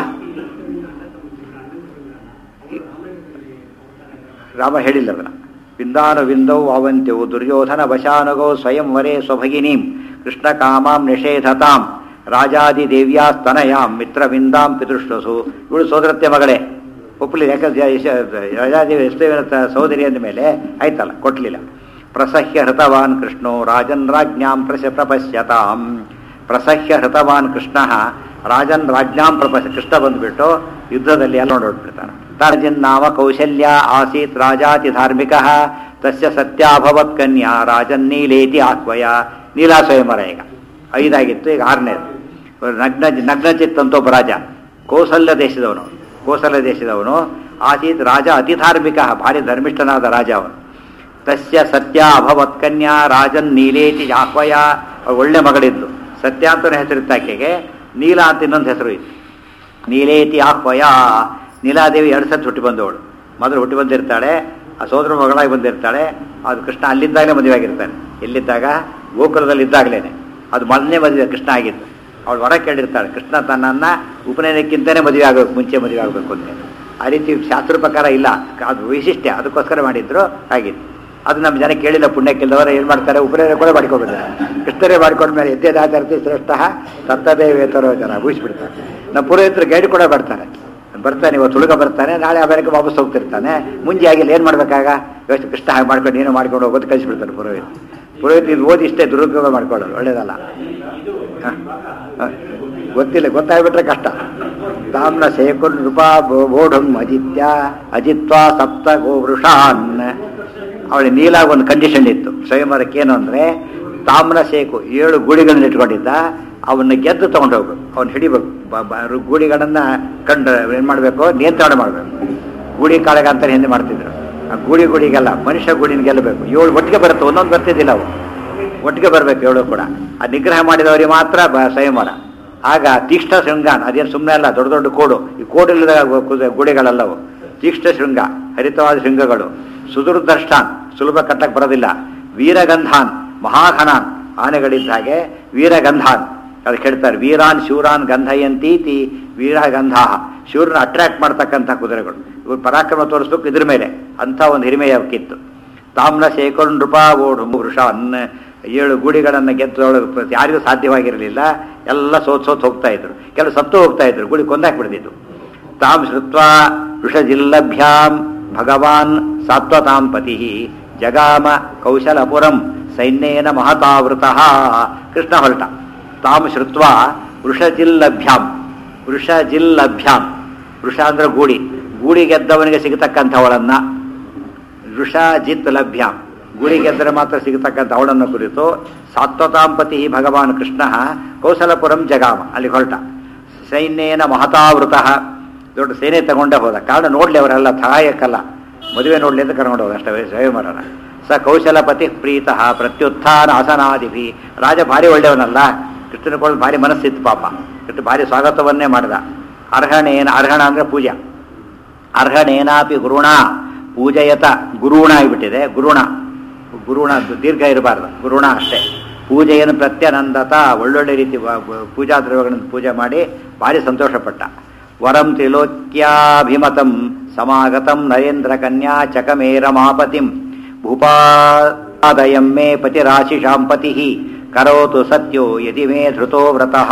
ರಾಮ ಹೇಳಿಲ್ಲ ಅದನ್ನ ವಿಂದಾನ ವಿಂದೌ ಆವಂತ್ಯವು ದುರ್ಯೋಧನ ವಶಾನುಗೋ ಸ್ವಯಂವರೇ ಸ್ವಭಗಿನೀಂ ಕೃಷ್ಣ ಕಾಮಾಂ ನಿಷೇಧತಾಂ ರಾಜಾದಿ ದೇವ್ಯಾ ಸ್ತನಯಾಂ ಮಿತ್ರವಿಂದಾಂ ಪಿತೃಶ್ವಸು ಇವಳು ಸೋದರತ್ತೆ ಮಗಳೇ ಒಪ್ಪಲಿಲ್ಲ ಯಾಕಂದ್ರೆ ಯಶ- ರಾಜಾದೇವಿ ಯಶದೇವನ ತ- ಸಹೋದರಿ ಅಂದ ಮೇಲೆ ಆಯ್ತಲ್ಲ ಕೊಟ್ಲಿಲ್ಲ ಪ್ರಸಹ್ಯ ಹೃತವಾನ್ ಕೃಷ್ಣೋ ರಾಜನ್ ರಾಜ್ಞಾಂ ಪ್ರಶ ಪ್ರಪಶ್ಯತಾಂ ಪ್ರಸಹ್ಯ ಹೃತವಾನ್ ಕೃಷ್ಣ ರಾಜನ್ ರಾಜ್ಞಾಂ ಪ್ರಪಶ ಕೃಷ್ಣ ಬಂದ್ಬಿಟ್ಟು ಯುದ್ಧದಲ್ಲಿ ಎಲ್ಲ ನೋಡ್ಬಿಡ್ತಾನೆ ರಾಜನ್ ನಾಮ ಕೌಶಲ್ಯ ಆಸೀತ್ ರಾಜಾತಿ ಧಾರ್ಮಿಕ ತಸ್ಯ ಸತ್ಯಾಭವತ್ ಕನ್ಯಾ ರಾಜನ್ ನೀಲೇತಿ ಆಹ್ವಯ ನೀಲಾ ಸ್ವಯಂವರ ಈಗ ಐದಾಗಿತ್ತು ಈಗ ಆರನೇದು ನಗ್ನ ನಗ್ನಚಿತ್ ಅಂತ ಒಬ್ಬ ರಾಜ ಕೌಸಲ್ಯ ದೇಶದವನು ಕೋಸಲ ದೇಶದವನು ಆಸೀತ್ ರಾಜ ಅತಿ ಧಾರ್ಮಿಕ ಭಾರಿ ಧರ್ಮಿಷ್ಠನಾದ ರಾಜ ಅವನು ತಸ್ಯ ಸತ್ಯ ಅಭವತ್ ಕನ್ಯಾ ರಾಜನ್ ನೀಲೇತಿ ಆಹ್ವಯ ಅವ್ಳು ಒಳ್ಳೆ ಮಗಳಿದ್ಲು ಸತ್ಯ ಅಂತಲೇ ಹೆಸರಿತ್ತು ಆಕೆಗೆ ನೀಲ ಅಂತ ಇನ್ನೊಂದು ಹೆಸರು ಇತ್ತು ನೀಲೇತಿ ಆಹ್ವಯ ನೀಲಾದೇವಿ ಎರಡು ಸತಿ ಹುಟ್ಟಿ ಬಂದವಳು ಮೊದಲು ಹುಟ್ಟಿ ಬಂದಿರ್ತಾಳೆ ಆ ಸೋದರ ಮಗಳಾಗಿ ಬಂದಿರ್ತಾಳೆ ಅದು ಕೃಷ್ಣ ಅಲ್ಲಿದ್ದಾಗಲೇ ಮದುವೆ ಆಗಿರ್ತಾನೆ ಎಲ್ಲಿದ್ದಾಗ ಗೋಕುಲದಲ್ಲಿ ಇದ್ದಾಗಲೇ ಅದು ಮೊದಲನೇ ಮದುವೆ ಕೃಷ್ಣ ಆಗಿದ್ದು ಅವಳು ಹೊರ ಕೇಳಿರ್ತಾಳೆ ಕೃಷ್ಣ ತನ್ನನ್ನ ಉಪನಯನಕ್ಕಿಂತನೇ ಮದುವೆ ಆಗಬೇಕು ಮುಂಚೆ ಮದುವೆ ಆಗಬೇಕು ಅಂತ ಆ ರೀತಿ ಶಾಸ್ತ್ರ ಪ್ರಕಾರ ಇಲ್ಲ ಅದು ವೈಶಿಷ್ಟ್ಯ ಅದಕ್ಕೋಸ್ಕರ ಮಾಡಿದ್ರು ಹಾಗಿತ್ತು ಅದು ನಮ್ಮ ಜನ ಕೇಳಿಲ್ಲ ಪುಣ್ಯಕ್ಕಿಲ್ಲದವರು ಏನು ಮಾಡ್ತಾರೆ ಉಪನಯನ ಕೂಡ ಮಾಡ್ಕೊಬಿಡ್ತಾರೆ ಕೃಷ್ಣರೇ ಮಾಡ್ಕೊಂಡ್ಮೇಲೆ ಎದ್ದೇದಾಚರತಿ ಶ್ರೇಷ್ಠ ಸತ್ತದೇ ವೇತರೋ ಜನ ಊಹಿಸ್ಬಿಡ್ತಾರೆ ನಮ್ಮ ಪುರೋಹಿತರು ಗೈಡ್ ಕೂಡ ಬರ್ತಾರೆ ಬರ್ತಾನೆ ಇವತ್ತು ಹುಡುಗ ಬರ್ತಾನೆ ನಾಳೆ ಆಮೇಲೆ ವಾಪಸ್ ಹೋಗ್ತಿರ್ತಾನೆ ಮುಂಜೆ ಆಗಿಲ್ಲ ಏನು ಮಾಡ್ಬೇಕಾಗ ಇವತ್ತು ಕೃಷ್ಣ ಹಾಗೆ ಮಾಡ್ಕೊಂಡು ನೀನು ಮಾಡ್ಕೊಂಡು ಹೋಗೋದು ಕಳಿಸ್ಬಿಡ್ತಾರೆ ಪುರೋಹಿತ ಪುರೋಹಿತ ಇದು ಓದಿ ಇಷ್ಟೇ ದುರುಪಯೋಗ ಮಾಡ್ಕೊಳ್ಳೋದು ಒಳ್ಳೇದಲ್ಲ ಹ? ಹ. ಗೊತ್ತಿಲ್ಲ ಗೊತ್ತಾಗ್ಬಿಟ್ರೆ ಕಷ್ಟ ತಾಮ್ನ ಸೇಕುನ್ ನೃಪಾ ಬೋಢಂ ಅಜಿತ್ಯ ಅಜಿತ್ವ ಸಪ್ತ ಗೋವೃಷಾನ್ ಅವಳಿಗೆ ನೀಲಾಗ ಒಂದು ಕಂಡೀಷನ್ ಇತ್ತು ಸ್ವಯಂವರಕ್ಕೆ ಏನು ಅಂದರೆ ತಾಮ್ರ ಸೇಕು ಏಳು ಗೂಳಿಗಳನ್ನ ಇಟ್ಕೊಂಡಿದ್ದ ಅವನ್ನ ಗೆದ್ದು ತಗೊಂಡು ಹೋಗ್ಬೇಕು ಅವ್ನು ಹಿಡಿಬೇಕು ಬ- ಬ- ರು- ಗೂಳಿಗಳನ್ನ ಕಂಡು ಏನು ಮಾಡಬೇಕು ನಿಯಂತ್ರಣ ಮಾಡಬೇಕು ಗೂಳಿ ಕಾಳಗ ಅಂತ ಹಿಂದೆ ಮಾಡ್ತಿದ್ರು ಆ ಗೂಳಿ ಗೂಳಿಗೆಲ್ಲ ಮನುಷ್ಯ ಗೂಳಿನ ಗೆಲ್ಲಬೇಕು ಏಳು ಒಟ್ಟಿಗೆ ಬರುತ್ತೆ ಒಂದೊಂದು ಬರ್ತಿದ್ದಿಲ್ಲ ಅವು ಒಟ್ಟಿಗೆ ಬರಬೇಕು ಏಳು ಕೂಡ ಆ ನಿಗ್ರಹ ಮಾಡಿದವರಿಗೆ ಮಾತ್ರ ಬ- ಸಂಯಮರ ಆಗ ತೀಕ್ಷ್ಣ ಶೃಂಗಾನ್ ಅದೇನು ಸುಮ್ಮನೆ ಅಲ್ಲ ದೊಡ್ಡ ದೊಡ್ಡ ಕೋಡು ಈ ಕೋಡಿಲ್ಲದ ಗು- ಕು- ಗುಡಿಗಳಲ್ಲವು ತೀಕ್ಷ್ಣ ಶೃಂಗ ಹರಿತವಾದ ಶೃಂಗಗಳು ಸುದುರ್ದರ್ಶಾನ್ ಸುಲಭ ಕಟ್ಟಕ್ಕೆ ಬರೋದಿಲ್ಲ ವೀರಗಂಧಾನ್ ಮಹಾಘನಾನ್ ಆನೆಗಳಿದ್ದ ಹಾಗೆ ವೀರಗಂಧಾನ್ ಅದು ಹೇಳ್ತಾರೆ ವೀರಾನ್ ಶೂರಾನ್ ಗಂಧಯಂತೀತಿ ವೀರಗಂಧ ಶೂರನ ಅಟ್ರಾಕ್ಟ್ ಮಾಡ್ತಕ್ಕಂಥ ಕುದುರೆಗಳು ಇವ್ರು ಪರಾಕ್ರಮ ತೋರಿಸ್ಬೇಕು ಇದ್ರ ಮೇಲೆ ಅಂಥ ಒಂದು ಹಿರಿಮೆಯ ಕಿತ್ತು ತಾಮ್ನ ಶೇಖರ್ ನೃಪಾ ಓಡು ವೃಷ ಅನ್ನ ಏಳು ಗೂಡಿಗಳನ್ನು ಗೆದ್ದೊಳಗೆ ಯಾರಿಗೂ ಸಾಧ್ಯವಾಗಿರಲಿಲ್ಲ ಎಲ್ಲ ಸೋತ್ ಸೋತ್ ಹೋಗ್ತಾ ಇದ್ರು ಕೆಲವು ಸತ್ತು ಹೋಗ್ತಾ ಇದ್ರು ಗುಡಿ ಕೊಂದಾಕ್ಬಿಡ್ತಿದ್ರು ತಾಂ ಶ್ರುತ್ವ ವೃಷಜಿಲ್ಲಭ್ಯಾಂ ಭಗವಾನ್ ಸಾತ್ವತಾಂ ಪತಿ ಜಗಾಮ ಕೌಶಲಪುರಂ ಸೈನ್ಯೇನ ಮಹತಾವೃತಃ ಕೃಷ್ಣ ಹೊರಟ ತಾಂ ಶ್ರುತ್ವ ವೃಷಜಿಲ್ಲಭ್ಯಾಂ ವೃಷಜಿಲ್ಲಭ್ಯಾಂ ವೃಷ ಅಂದ್ರೆ ಗೂಡಿ ಗೂಡಿ ಗೆದ್ದವನಿಗೆ ಸಿಗತಕ್ಕಂಥವಳನ್ನ ಋಷಾಜಿತ್ ಲಭ್ಯಾಂ ಗುಡಿ ಗೆದ್ದರೆ ಮಾತ್ರ ಸಿಗತಕ್ಕಂಥ ಅವಳನ್ನು ಕುರಿತು ಸಾತ್ವತಾಂಪತಿ ಭಗವಾನ್ ಕೃಷ್ಣ ಕೌಶಲಪುರಂ ಜಗಾಮ ಅಲ್ಲಿ ಹೊರಟ ಸೈನ್ಯೇನ ಮಹತಾವೃತ ದೊಡ್ಡ ಸೇನೆ ತಗೊಂಡೇ ಹೋದ ಕಾರಣ ನೋಡ್ಲಿ ಅವರೆಲ್ಲ ಸಹಾಯಕ್ಕಲ್ಲ ಮದುವೆ ನೋಡ್ಲಿ ಅಂತ ಕರ್ಕೊಂಡು ಹೋದ ಅಷ್ಟೇ ಸ್ವಯಂವರನ ಸ ಕೌಶಲಪತಿ ಪ್ರೀತಃ ಪ್ರತ್ಯುತ್ಥಾನ ಆಸನಾದಿಭಿ ರಾಜ ಭಾರಿ ಒಳ್ಳೆಯವನಲ್ಲ ಕೃಷ್ಣನ ಕೊಂಡು ಭಾರಿ ಮನಸ್ಸಿತ್ತು ಪಾಪ ಕೃಷ್ಣ ಭಾರಿ ಸ್ವಾಗತವನ್ನೇ ಮಾಡಿದ ಅರ್ಹಣೇನ ಅರ್ಹಣ ಅಂದ್ರೆ ಪೂಜಾ ಅರ್ಹಣೇನಾಪಿ ಗುರುಣ ಪೂಜಯತ ಗುರುಣ ಆಗಿಬಿಟ್ಟಿದೆ ಗುರುಣ ಗುರುಣ ದೀರ್ಘ ಇರಬಾರ್ದು ಗುರುಣ ಅಷ್ಟೇ ಪೂಜೆಯನ್ನು ಪ್ರತ್ಯನಂದತ ಒಳ್ಳೊಳ್ಳೆ ರೀತಿ ವ- ವ- ಪೂಜಾ ದ್ರವ್ಯಗಳನ್ನು ಪೂಜೆ ಮಾಡಿ ಭಾರಿ ಸಂತೋಷಪಟ್ಟ ವರಂ ತ್ರಿಲೋಕ್ಯಾಭಿಮತಂ ಸಮಾಗತಂ ನರೇಂದ್ರ ಕನ್ಯಾ ಚಕಮೇರ ಮಾಪತಿಂ ಭೂಪಾದಯಂ ಮೇ ಪತಿರಾಶಿಷಾಂ ಪತಿ ಕರೋತು ಸತ್ಯೋ ಯದಿ ಮೇ ಧೃತೋ ವ್ರತಃ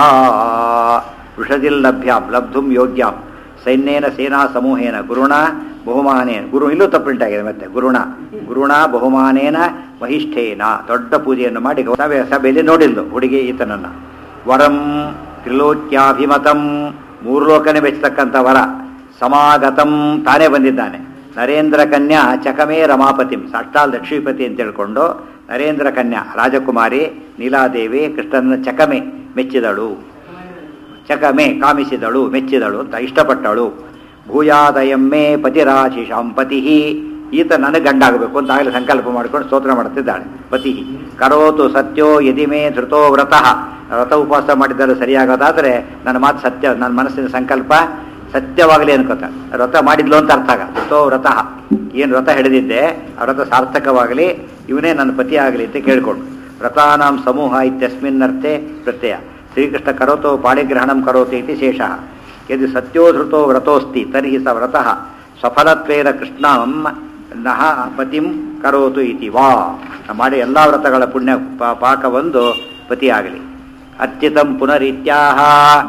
ವೃಷದಿಲ್ಲಭ್ಯಾಂ ಲಬ್ಧುಂ ಯೋಗ್ಯಾಂ ಸೈನ್ಯೇನ ಸೇನಾ ಸಮೂಹೇನ ಗುರುಣ ಬಹುಮಾನೇನ ಗುರು ಇಲ್ಲೂ ತಪ್ಪುಂಟಾಗಿದೆ ಮತ್ತೆ ಗುರುಣ ಗುರುಣ ಬಹುಮಾನೇನ ವಹಿಷ್ಠೇನ ದೊಡ್ಡ ಪೂಜೆಯನ್ನು ಮಾಡಿ ಗೌ- ಸಭೆ ಸಭೆಯಲ್ಲಿ ನೋಡಿಲ್ದು ಹುಡುಗಿ ಈತನನ್ನ ವರಂ ತ್ರಿಲೋಕ್ಯಾಭಿಮತಂ ಮೂರು ಲೋಕನೇ ಬೆಚ್ಚತಕ್ಕಂಥ ವರ ಸಮಾಗತಂ ತಾನೇ ಬಂದಿದ್ದಾನೆ ನರೇಂದ್ರ ಕನ್ಯಾ ಚಕಮೇ ರಮಾಪತಿಂ ಸಾಕ್ಷಾಲ್ ಲಕ್ಷ್ಮೀಪತಿ ಅಂತ ಹೇಳ್ಕೊಂಡು ನರೇಂದ್ರ ಕನ್ಯಾ ರಾಜಕುಮಾರಿ ನೀಲಾದೇವಿ ಕೃಷ್ಣನ ಚಕಮೆ ಮೆಚ್ಚಿದಳು ಚಕಮೆ ಕಾಮಿಸಿದಳು ಮೆಚ್ಚಿದಳು ಅಂತ ಇಷ್ಟಪಟ್ಟಳು ಭೂಯಾದಯಮ್ಮೆ ಪತಿರಾಶಿಷಾಂ ಪತಿ ಈತ ನನಗೆ ಗಂಡಾಗಬೇಕು ಅಂತ ಆಗಲೇ ಸಂಕಲ್ಪ ಮಾಡ್ಕೊಂಡು ಸ್ತೋತ್ರ ಮಾಡ್ತಿದ್ದಾಳೆ ಪತಿ ಕರೋತು ಸತ್ಯೋ ಯದಿ ಮೇ ಧೃತೋ ವ್ರತಃ ವ್ರತ ಉಪವಾಸ ಮಾಡಿದ್ದರೆ ಸರಿಯಾಗೋದಾದ್ರೆ ನನ್ನ ಮಾತು ಸತ್ಯ ನನ್ನ ಮನಸ್ಸಿನ ಸಂಕಲ್ಪ ಸತ್ಯವಾಗಲಿ ಅನ್ಕೋತಾನೆ ವ್ರತ ಮಾಡಿದ್ಲು ಅಂತ ಅರ್ಥ ಆಗ ಧೃತೋ ವ್ರತಃ ಏನು ವ್ರತ ಹಿಡಿದಿದ್ದೆ ಆ ವ್ರತ ಸಾರ್ಥಕವಾಗಲಿ ಇವನೇ ನನ್ನ ಪತಿ ಆಗಲಿ ಅಂತ ಕೇಳ್ಕೊಂಡು ವ್ರತಾನಾಂ ಸಮೂಹ ಇತ್ಯಸ್ಮಿನ್ನರ್ಥೆ ಪ್ರತ್ಯಯ ಶ್ರೀಕೃಷ್ಣ ಕರೋತೋ ಪಾಣಿಗ್ರಹಣಂ ಕರೋತಿ ಇತಿ ಶೇಷಃ ಯದಿ ಸತ್ಯೋಧೃತೋ ವ್ರತೋಸ್ತಿ ತರ್ಹಿ ಸ ವ್ರತಃ ಸಫಲತ್ವೇನ ಕೃಷ್ಣಂ ನಹ ಪತಿಂ ಕರೋತು ಇತಿ ವಾ ನಾವು ಮಾಡಿ ಎಲ್ಲ ವ್ರತಗಳ ಪುಣ್ಯ ಪಾ- ಪಾಕ ಒಂದು ಪತಿಯಾಗಲಿ ಅರ್ಚಿತಂ ಪುನರಿತ್ಯಾಹ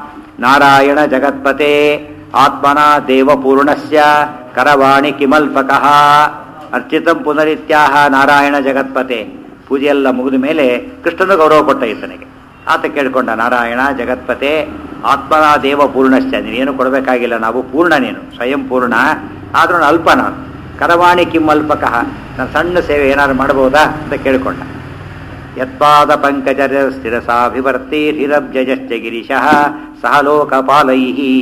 ನಾರಾಯಣ ಜಗತ್ಪತೆ ಆತ್ಮನ ದೇವಪೂರ್ಣಸ್ಯ ಕರವಾಣಿ ಕಿಮಲ್ಪಕಃ ಅರ್ಚಿತಂ ಪುನರಿತ್ಯಾಹ ನಾರಾಯಣ ಜಗತ್ಪತೆ ಪೂಜೆಯೆಲ್ಲ ಮುಗಿದ ಮೇಲೆ ಕೃಷ್ಣನು ಗೌರವ ಕೊಟ್ಟ ಈತನಿಗೆ ಆತ ಕೇಳಿಕೊಂಡ ನಾರಾಯಣ ಜಗತ್ಪತೆ ಆತ್ಮನ ದೇವ ಪೂರ್ಣಶ್ಚ ನೀನೇನು ಕೊಡಬೇಕಾಗಿಲ್ಲ ನಾವು ಪೂರ್ಣ ನೀನು ಸ್ವಯಂ ಪೂರ್ಣ ಆದ್ರೂ ನಾನು ಅಲ್ಪ ನಾನು ಕರವಾಣಿ ಕಿಮ್ ಅಲ್ಪಕಃ ನಾನು ಸಣ್ಣ ಸೇವೆ ಏನಾದ್ರು ಮಾಡಬಹುದಾ ಅಂತ ಕೇಳಿಕೊಂಡ ಯತ್ಪಾದ ಪಂಕಜ ಸ್ಥಿರಸಾಭಿವರ್ತಿ ಹಿರಬ್ಜಶ್ಚ ಗಿರಿಶಃ ಸಹ ಲೋಕಪಾಲೈ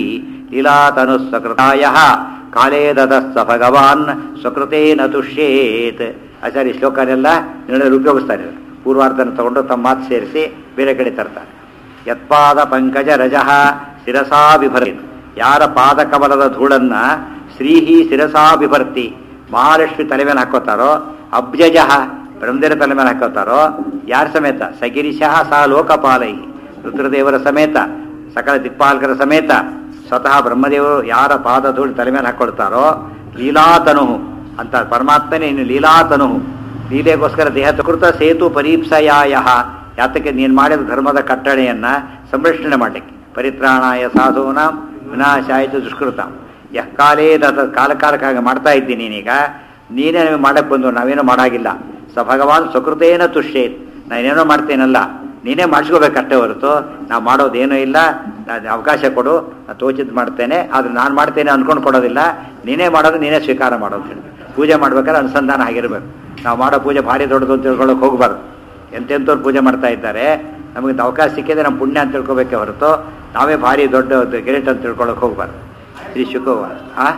ಲೀಲಾತನುಸ್ವಕೃತಾಯ ಕಾಲೇ ದದಸ್ಸ ಭಗವಾನ್ ಸ್ವಕೃತೇನ ತುಷ್ಯೇತ್ ಆಚಾರ್ಯ ಈ ಶ್ಲೋಕನೆಲ್ಲ ನಿರ್ಣಯ ಉಪಯೋಗಿಸ್ತಾರೆ ಇವ್ರು. ಪೂರ್ವಾರ್ಧನ ತಗೊಂಡು ತಮ್ಮ ಮಾತು ಸೇರಿಸಿ ಬೇರೆ ಕಡೆ ತರ್ತಾರೆ ಯತ್ಪಾದ ಪಂಕಜ ರಜಃ ಶಿರಸಾ ಬಿಭರ್ತಿ ಯಾರ ಪಾದ ಕಮಲದ ಧೂಳನ್ನ ಶ್ರೀಹಿ ಶಿರಸಾ ಬಿಭರ್ತಿ ಮಹಾಲಕ್ಷ್ಮಿ ತಲೆ ಮೇಲೆ ಹಾಕೋತಾರೋ ಅಬ್ಜಜ ಬ್ರಹ್ಮದೇರ ತಲೆ ಮೇಲೆ ಹಾಕೋತಾರೋ ಯಾರ ಸಮೇತ ಸಗಿರಿಶಃ ಸಾ ಲೋಕಪಾಲೈ ರುದ್ರದೇವರ ಸಮೇತ ಸಕಲ ದಿಕ್ಪಾಲಕರ ಸಮೇತ ಸ್ವತಃ ಬ್ರಹ್ಮದೇವರು ಯಾರ ಪಾದ ಧೂಳಿ ತಲೆ ಮೇಲೆ ಹಾಕೊಳ್ತಾರೋ ಲೀಲಾತನು ಅಂತ ಪರಮಾತ್ಮನೇ ಇನ್ನು ಲೀಲಾತನು ಲೀಲೆಗೋಸ್ಕರ ದೇಹ ಕೃತ ಸೇತು ಪರೀಪ್ಸಯಾಯ ಯಾತಕ್ಕೆ ನೀನು ಮಾಡಿದ ಧರ್ಮದ ಕಟ್ಟಳೆಯನ್ನ ಸಂರಕ್ಷಣೆ ಮಾಡಲಿಕ್ಕೆ ಪರಿತ್ರಾಣಾಯ ಸಾಧೂನಾಂ ವಿನಾಶಾಯಿತು ದುಷ್ಕೃತ ಯಃ ಕಾಲೇ ದತ ಕಾಲ ಕಾಲಕ್ಕಾಗಿ ಮಾಡ್ತಾ ಇದ್ದೀನಿ ನೀನೀಗ ನೀನೇ ನಮಗೆ ಮಾಡಕ್ಕೆ ಬಂದು ನಾವೇನೋ ಮಾಡಾಗಿಲ್ಲ ಸ ಭಗವಾನ್ ಸ್ವಕೃತೇನ ತುಷ್ಯೇತ್ ನಾನೇನೋ ಮಾಡ್ತೇನಲ್ಲ ನೀನೇ ಮಾಡಿಸ್ಕೋಬೇಕಷ್ಟೇ ಹೊರತು ನಾವು ಮಾಡೋದೇನೂ ಇಲ್ಲ ನಾನ್ ಅವಕಾಶ ಕೊಡು ನಾನು ತೋಚಿದ್ ಮಾಡ್ತೇನೆ ಆದ್ರೆ ನಾನು ಮಾಡ್ತೇನೆ ಅನ್ಕೊಂಡು ಕೊಡೋದಿಲ್ಲ ನೀನೇ ಮಾಡೋದು ನೀನೇ ಸ್ವೀಕಾರ ಮಾಡೋದು ಹೇಳಿ ಪೂಜೆ ಮಾಡ್ಬೇಕಾದ್ರೆ ಅನುಸಂಧಾನ ಆಗಿರ್ಬೇಕು ನಾವು ಮಾಡೋ ಪೂಜೆ ಭಾರಿ ದೊಡ್ಡದು ಅಂತ ತಿಳ್ಕೊಳ್ಳೋಕೆ ಹೋಗ್ಬಾರ್ದು ಎಂತೆಂಥವ್ರು ಪೂಜೆ ಮಾಡ್ತಾ ಇದ್ದಾರೆ ನಮಗೆ ಇದು ಅವಕಾಶ ಸಿಕ್ಕಿದ್ರೆ ನಮ್ಮ ಪುಣ್ಯ ಅಂತ ತಿಳ್ಕೊಬೇಕೆ ಹೊರತು ನಾವೇ ಭಾರಿ ದೊಡ್ಡ ಗಿರೀಟ್ ಅಂತ ತಿಳ್ಕೊಳ್ಳೋಕೆ ಹೋಗ್ಬಾರ್ದು ಶ್ರೀ ಶುಕವ ಆ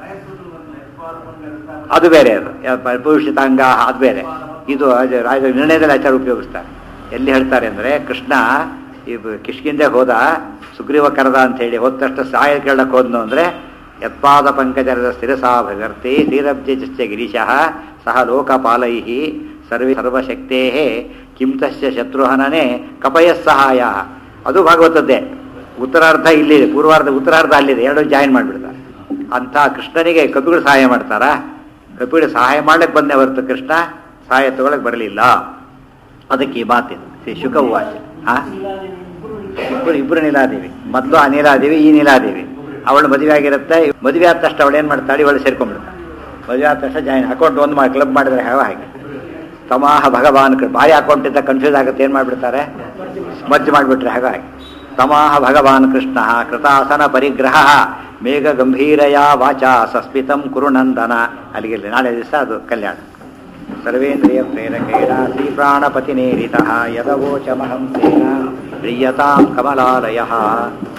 ಅದು ಬೇರೆ ಅದು ಯಾ- ಪರಿಪುರುಷಿತಾಂಗ ಅದು ಬೇರೆ ಇದು ಅದು ರಾಜ ನಿರ್ಣಯದಲ್ಲಿ ಆಚಾರ ಉಪಯೋಗಿಸ್ತಾರೆ ಎಲ್ಲಿ ಹೇಳ್ತಾರೆ ಅಂದರೆ ಕೃಷ್ಣ ಈ ಬ- ಕಿಷ್ಕಿಂದೆ ಹೋದ ಸುಗ್ರೀವ ಕರೆದ ಅಂತ ಹೇಳಿ ಹೋದ ತಕ್ಷಣ ಸಹಾಯ ಕೇಳಕ್ಕೆ ಹೋದ್ನು ಅಂದರೆ ಯತ್ಪಾದ ಪಂಕಜರದ ಸ್ಥಿರಸಾ ಭಗರ್ತಿ ಶ್ರೀರಬ್ಜ ಗಿರೀಶಃ ಸಹ ಲೋಕಪಾಲೈ ಸರ್ವೇ ಸರ್ವಶಕ್ತೇ ಕಿಂ ತಸ್ಯ ಶತ್ರುಹನನೇ ಕಪಯ ಸಹಾಯ ಅದು ಭಾಗವತದ್ದೇ ಉತ್ತರಾರ್ಧ ಇಲ್ಲಿದೆ ಪೂರ್ವಾರ್ಧ ಉತ್ತರಾರ್ಧ ಅಲ್ಲಿದೆ ಎರಡು ಜಾಯಿನ್ ಮಾಡಿಬಿಡ್ತಾರೆ ಅಂತ ಕೃಷ್ಣನಿಗೆ ಕಪಿಗಳು ಸಹಾಯ ಮಾಡ್ತಾರಾ ಕಪಿಗಳು ಸಹಾಯ ಮಾಡ್ಲಿಕ್ಕೆ ಬಂದೆ ಹೊರತು ಕೃಷ್ಣ ಸಹಾಯ ತಗೊಳಕ್ ಬರಲಿಲ್ಲ ಅದಕ್ಕೆ ಈ ಮಾತಿದು ಶ್ರೀ ಶುಕವಾಚ ಹಾ ಇಬ್ಬರು ಇಬ್ಬರು ನೀಲಾದೇವಿ ಮೊದಲು ಆ ನೀಲಾದೇವಿ ಈ ನೀಲಾದೇವಿ ಅವಳು ಮದುವೆ ಆಗಿರುತ್ತೆ ಮದುವೆ ಆದ ತಕ್ಷಣ ಅವಳು ಏನು ಮಾಡ್ತಾಳೆ ಇವಳು ಸೇರ್ಕೊಂಡ್ಬಿಡ್ತಾಳೆ ಮದುವೆ ಆದ ತಕ್ಷಣ ಜಾಯಿನ್ ಅಕೌಂಟ್ ಒಂದು ಮಾಡಿ ಕ್ಲಬ್ ಮಾಡಿದ್ರೆ ಹಾಗೆ ಹಾಗೆ ತಮಾಹ ಭಗವಾನ್ ಕೃ- ಬಾರಿ ಅಕೌಂಟ್ ಇದ್ದ ಕನ್ಫ್ಯೂಸ್ ಆಗುತ್ತೆ ಏನು ಮಾಡಿಬಿಡ್ತಾರೆ ಮರ್ಜ್ ಮಾಡಿಬಿಟ್ರೆ ಹಾಗೆ ಹಾಗೆ ತಮಾಹ ಭಗವಾನ್ ಕೃಷ್ಣ ಕೃತಾಸನ ಪರಿಗ್ರಹ ಮೇಘ ಗಂಭೀರಯ ವಾಚ ಸಸ್ಮಿತಂ ಕುರುನಂದನ ಅಲ್ಲಿಗೆ ನಾಳೆ ದಿವಸ ಅದು ಕಲ್ಯಾಣ ಸರ್ವೇಂದ್ರಿಯ ಪ್ರೇರಕೇಣ ಶ್ರೀ ಪ್ರಾಣಪತಿ ನೇರಿತ ಯದವೋಚಮಹಂ ತೇನ ಪ್ರಿಯತಾಂ ಕಮಲಾಲಯ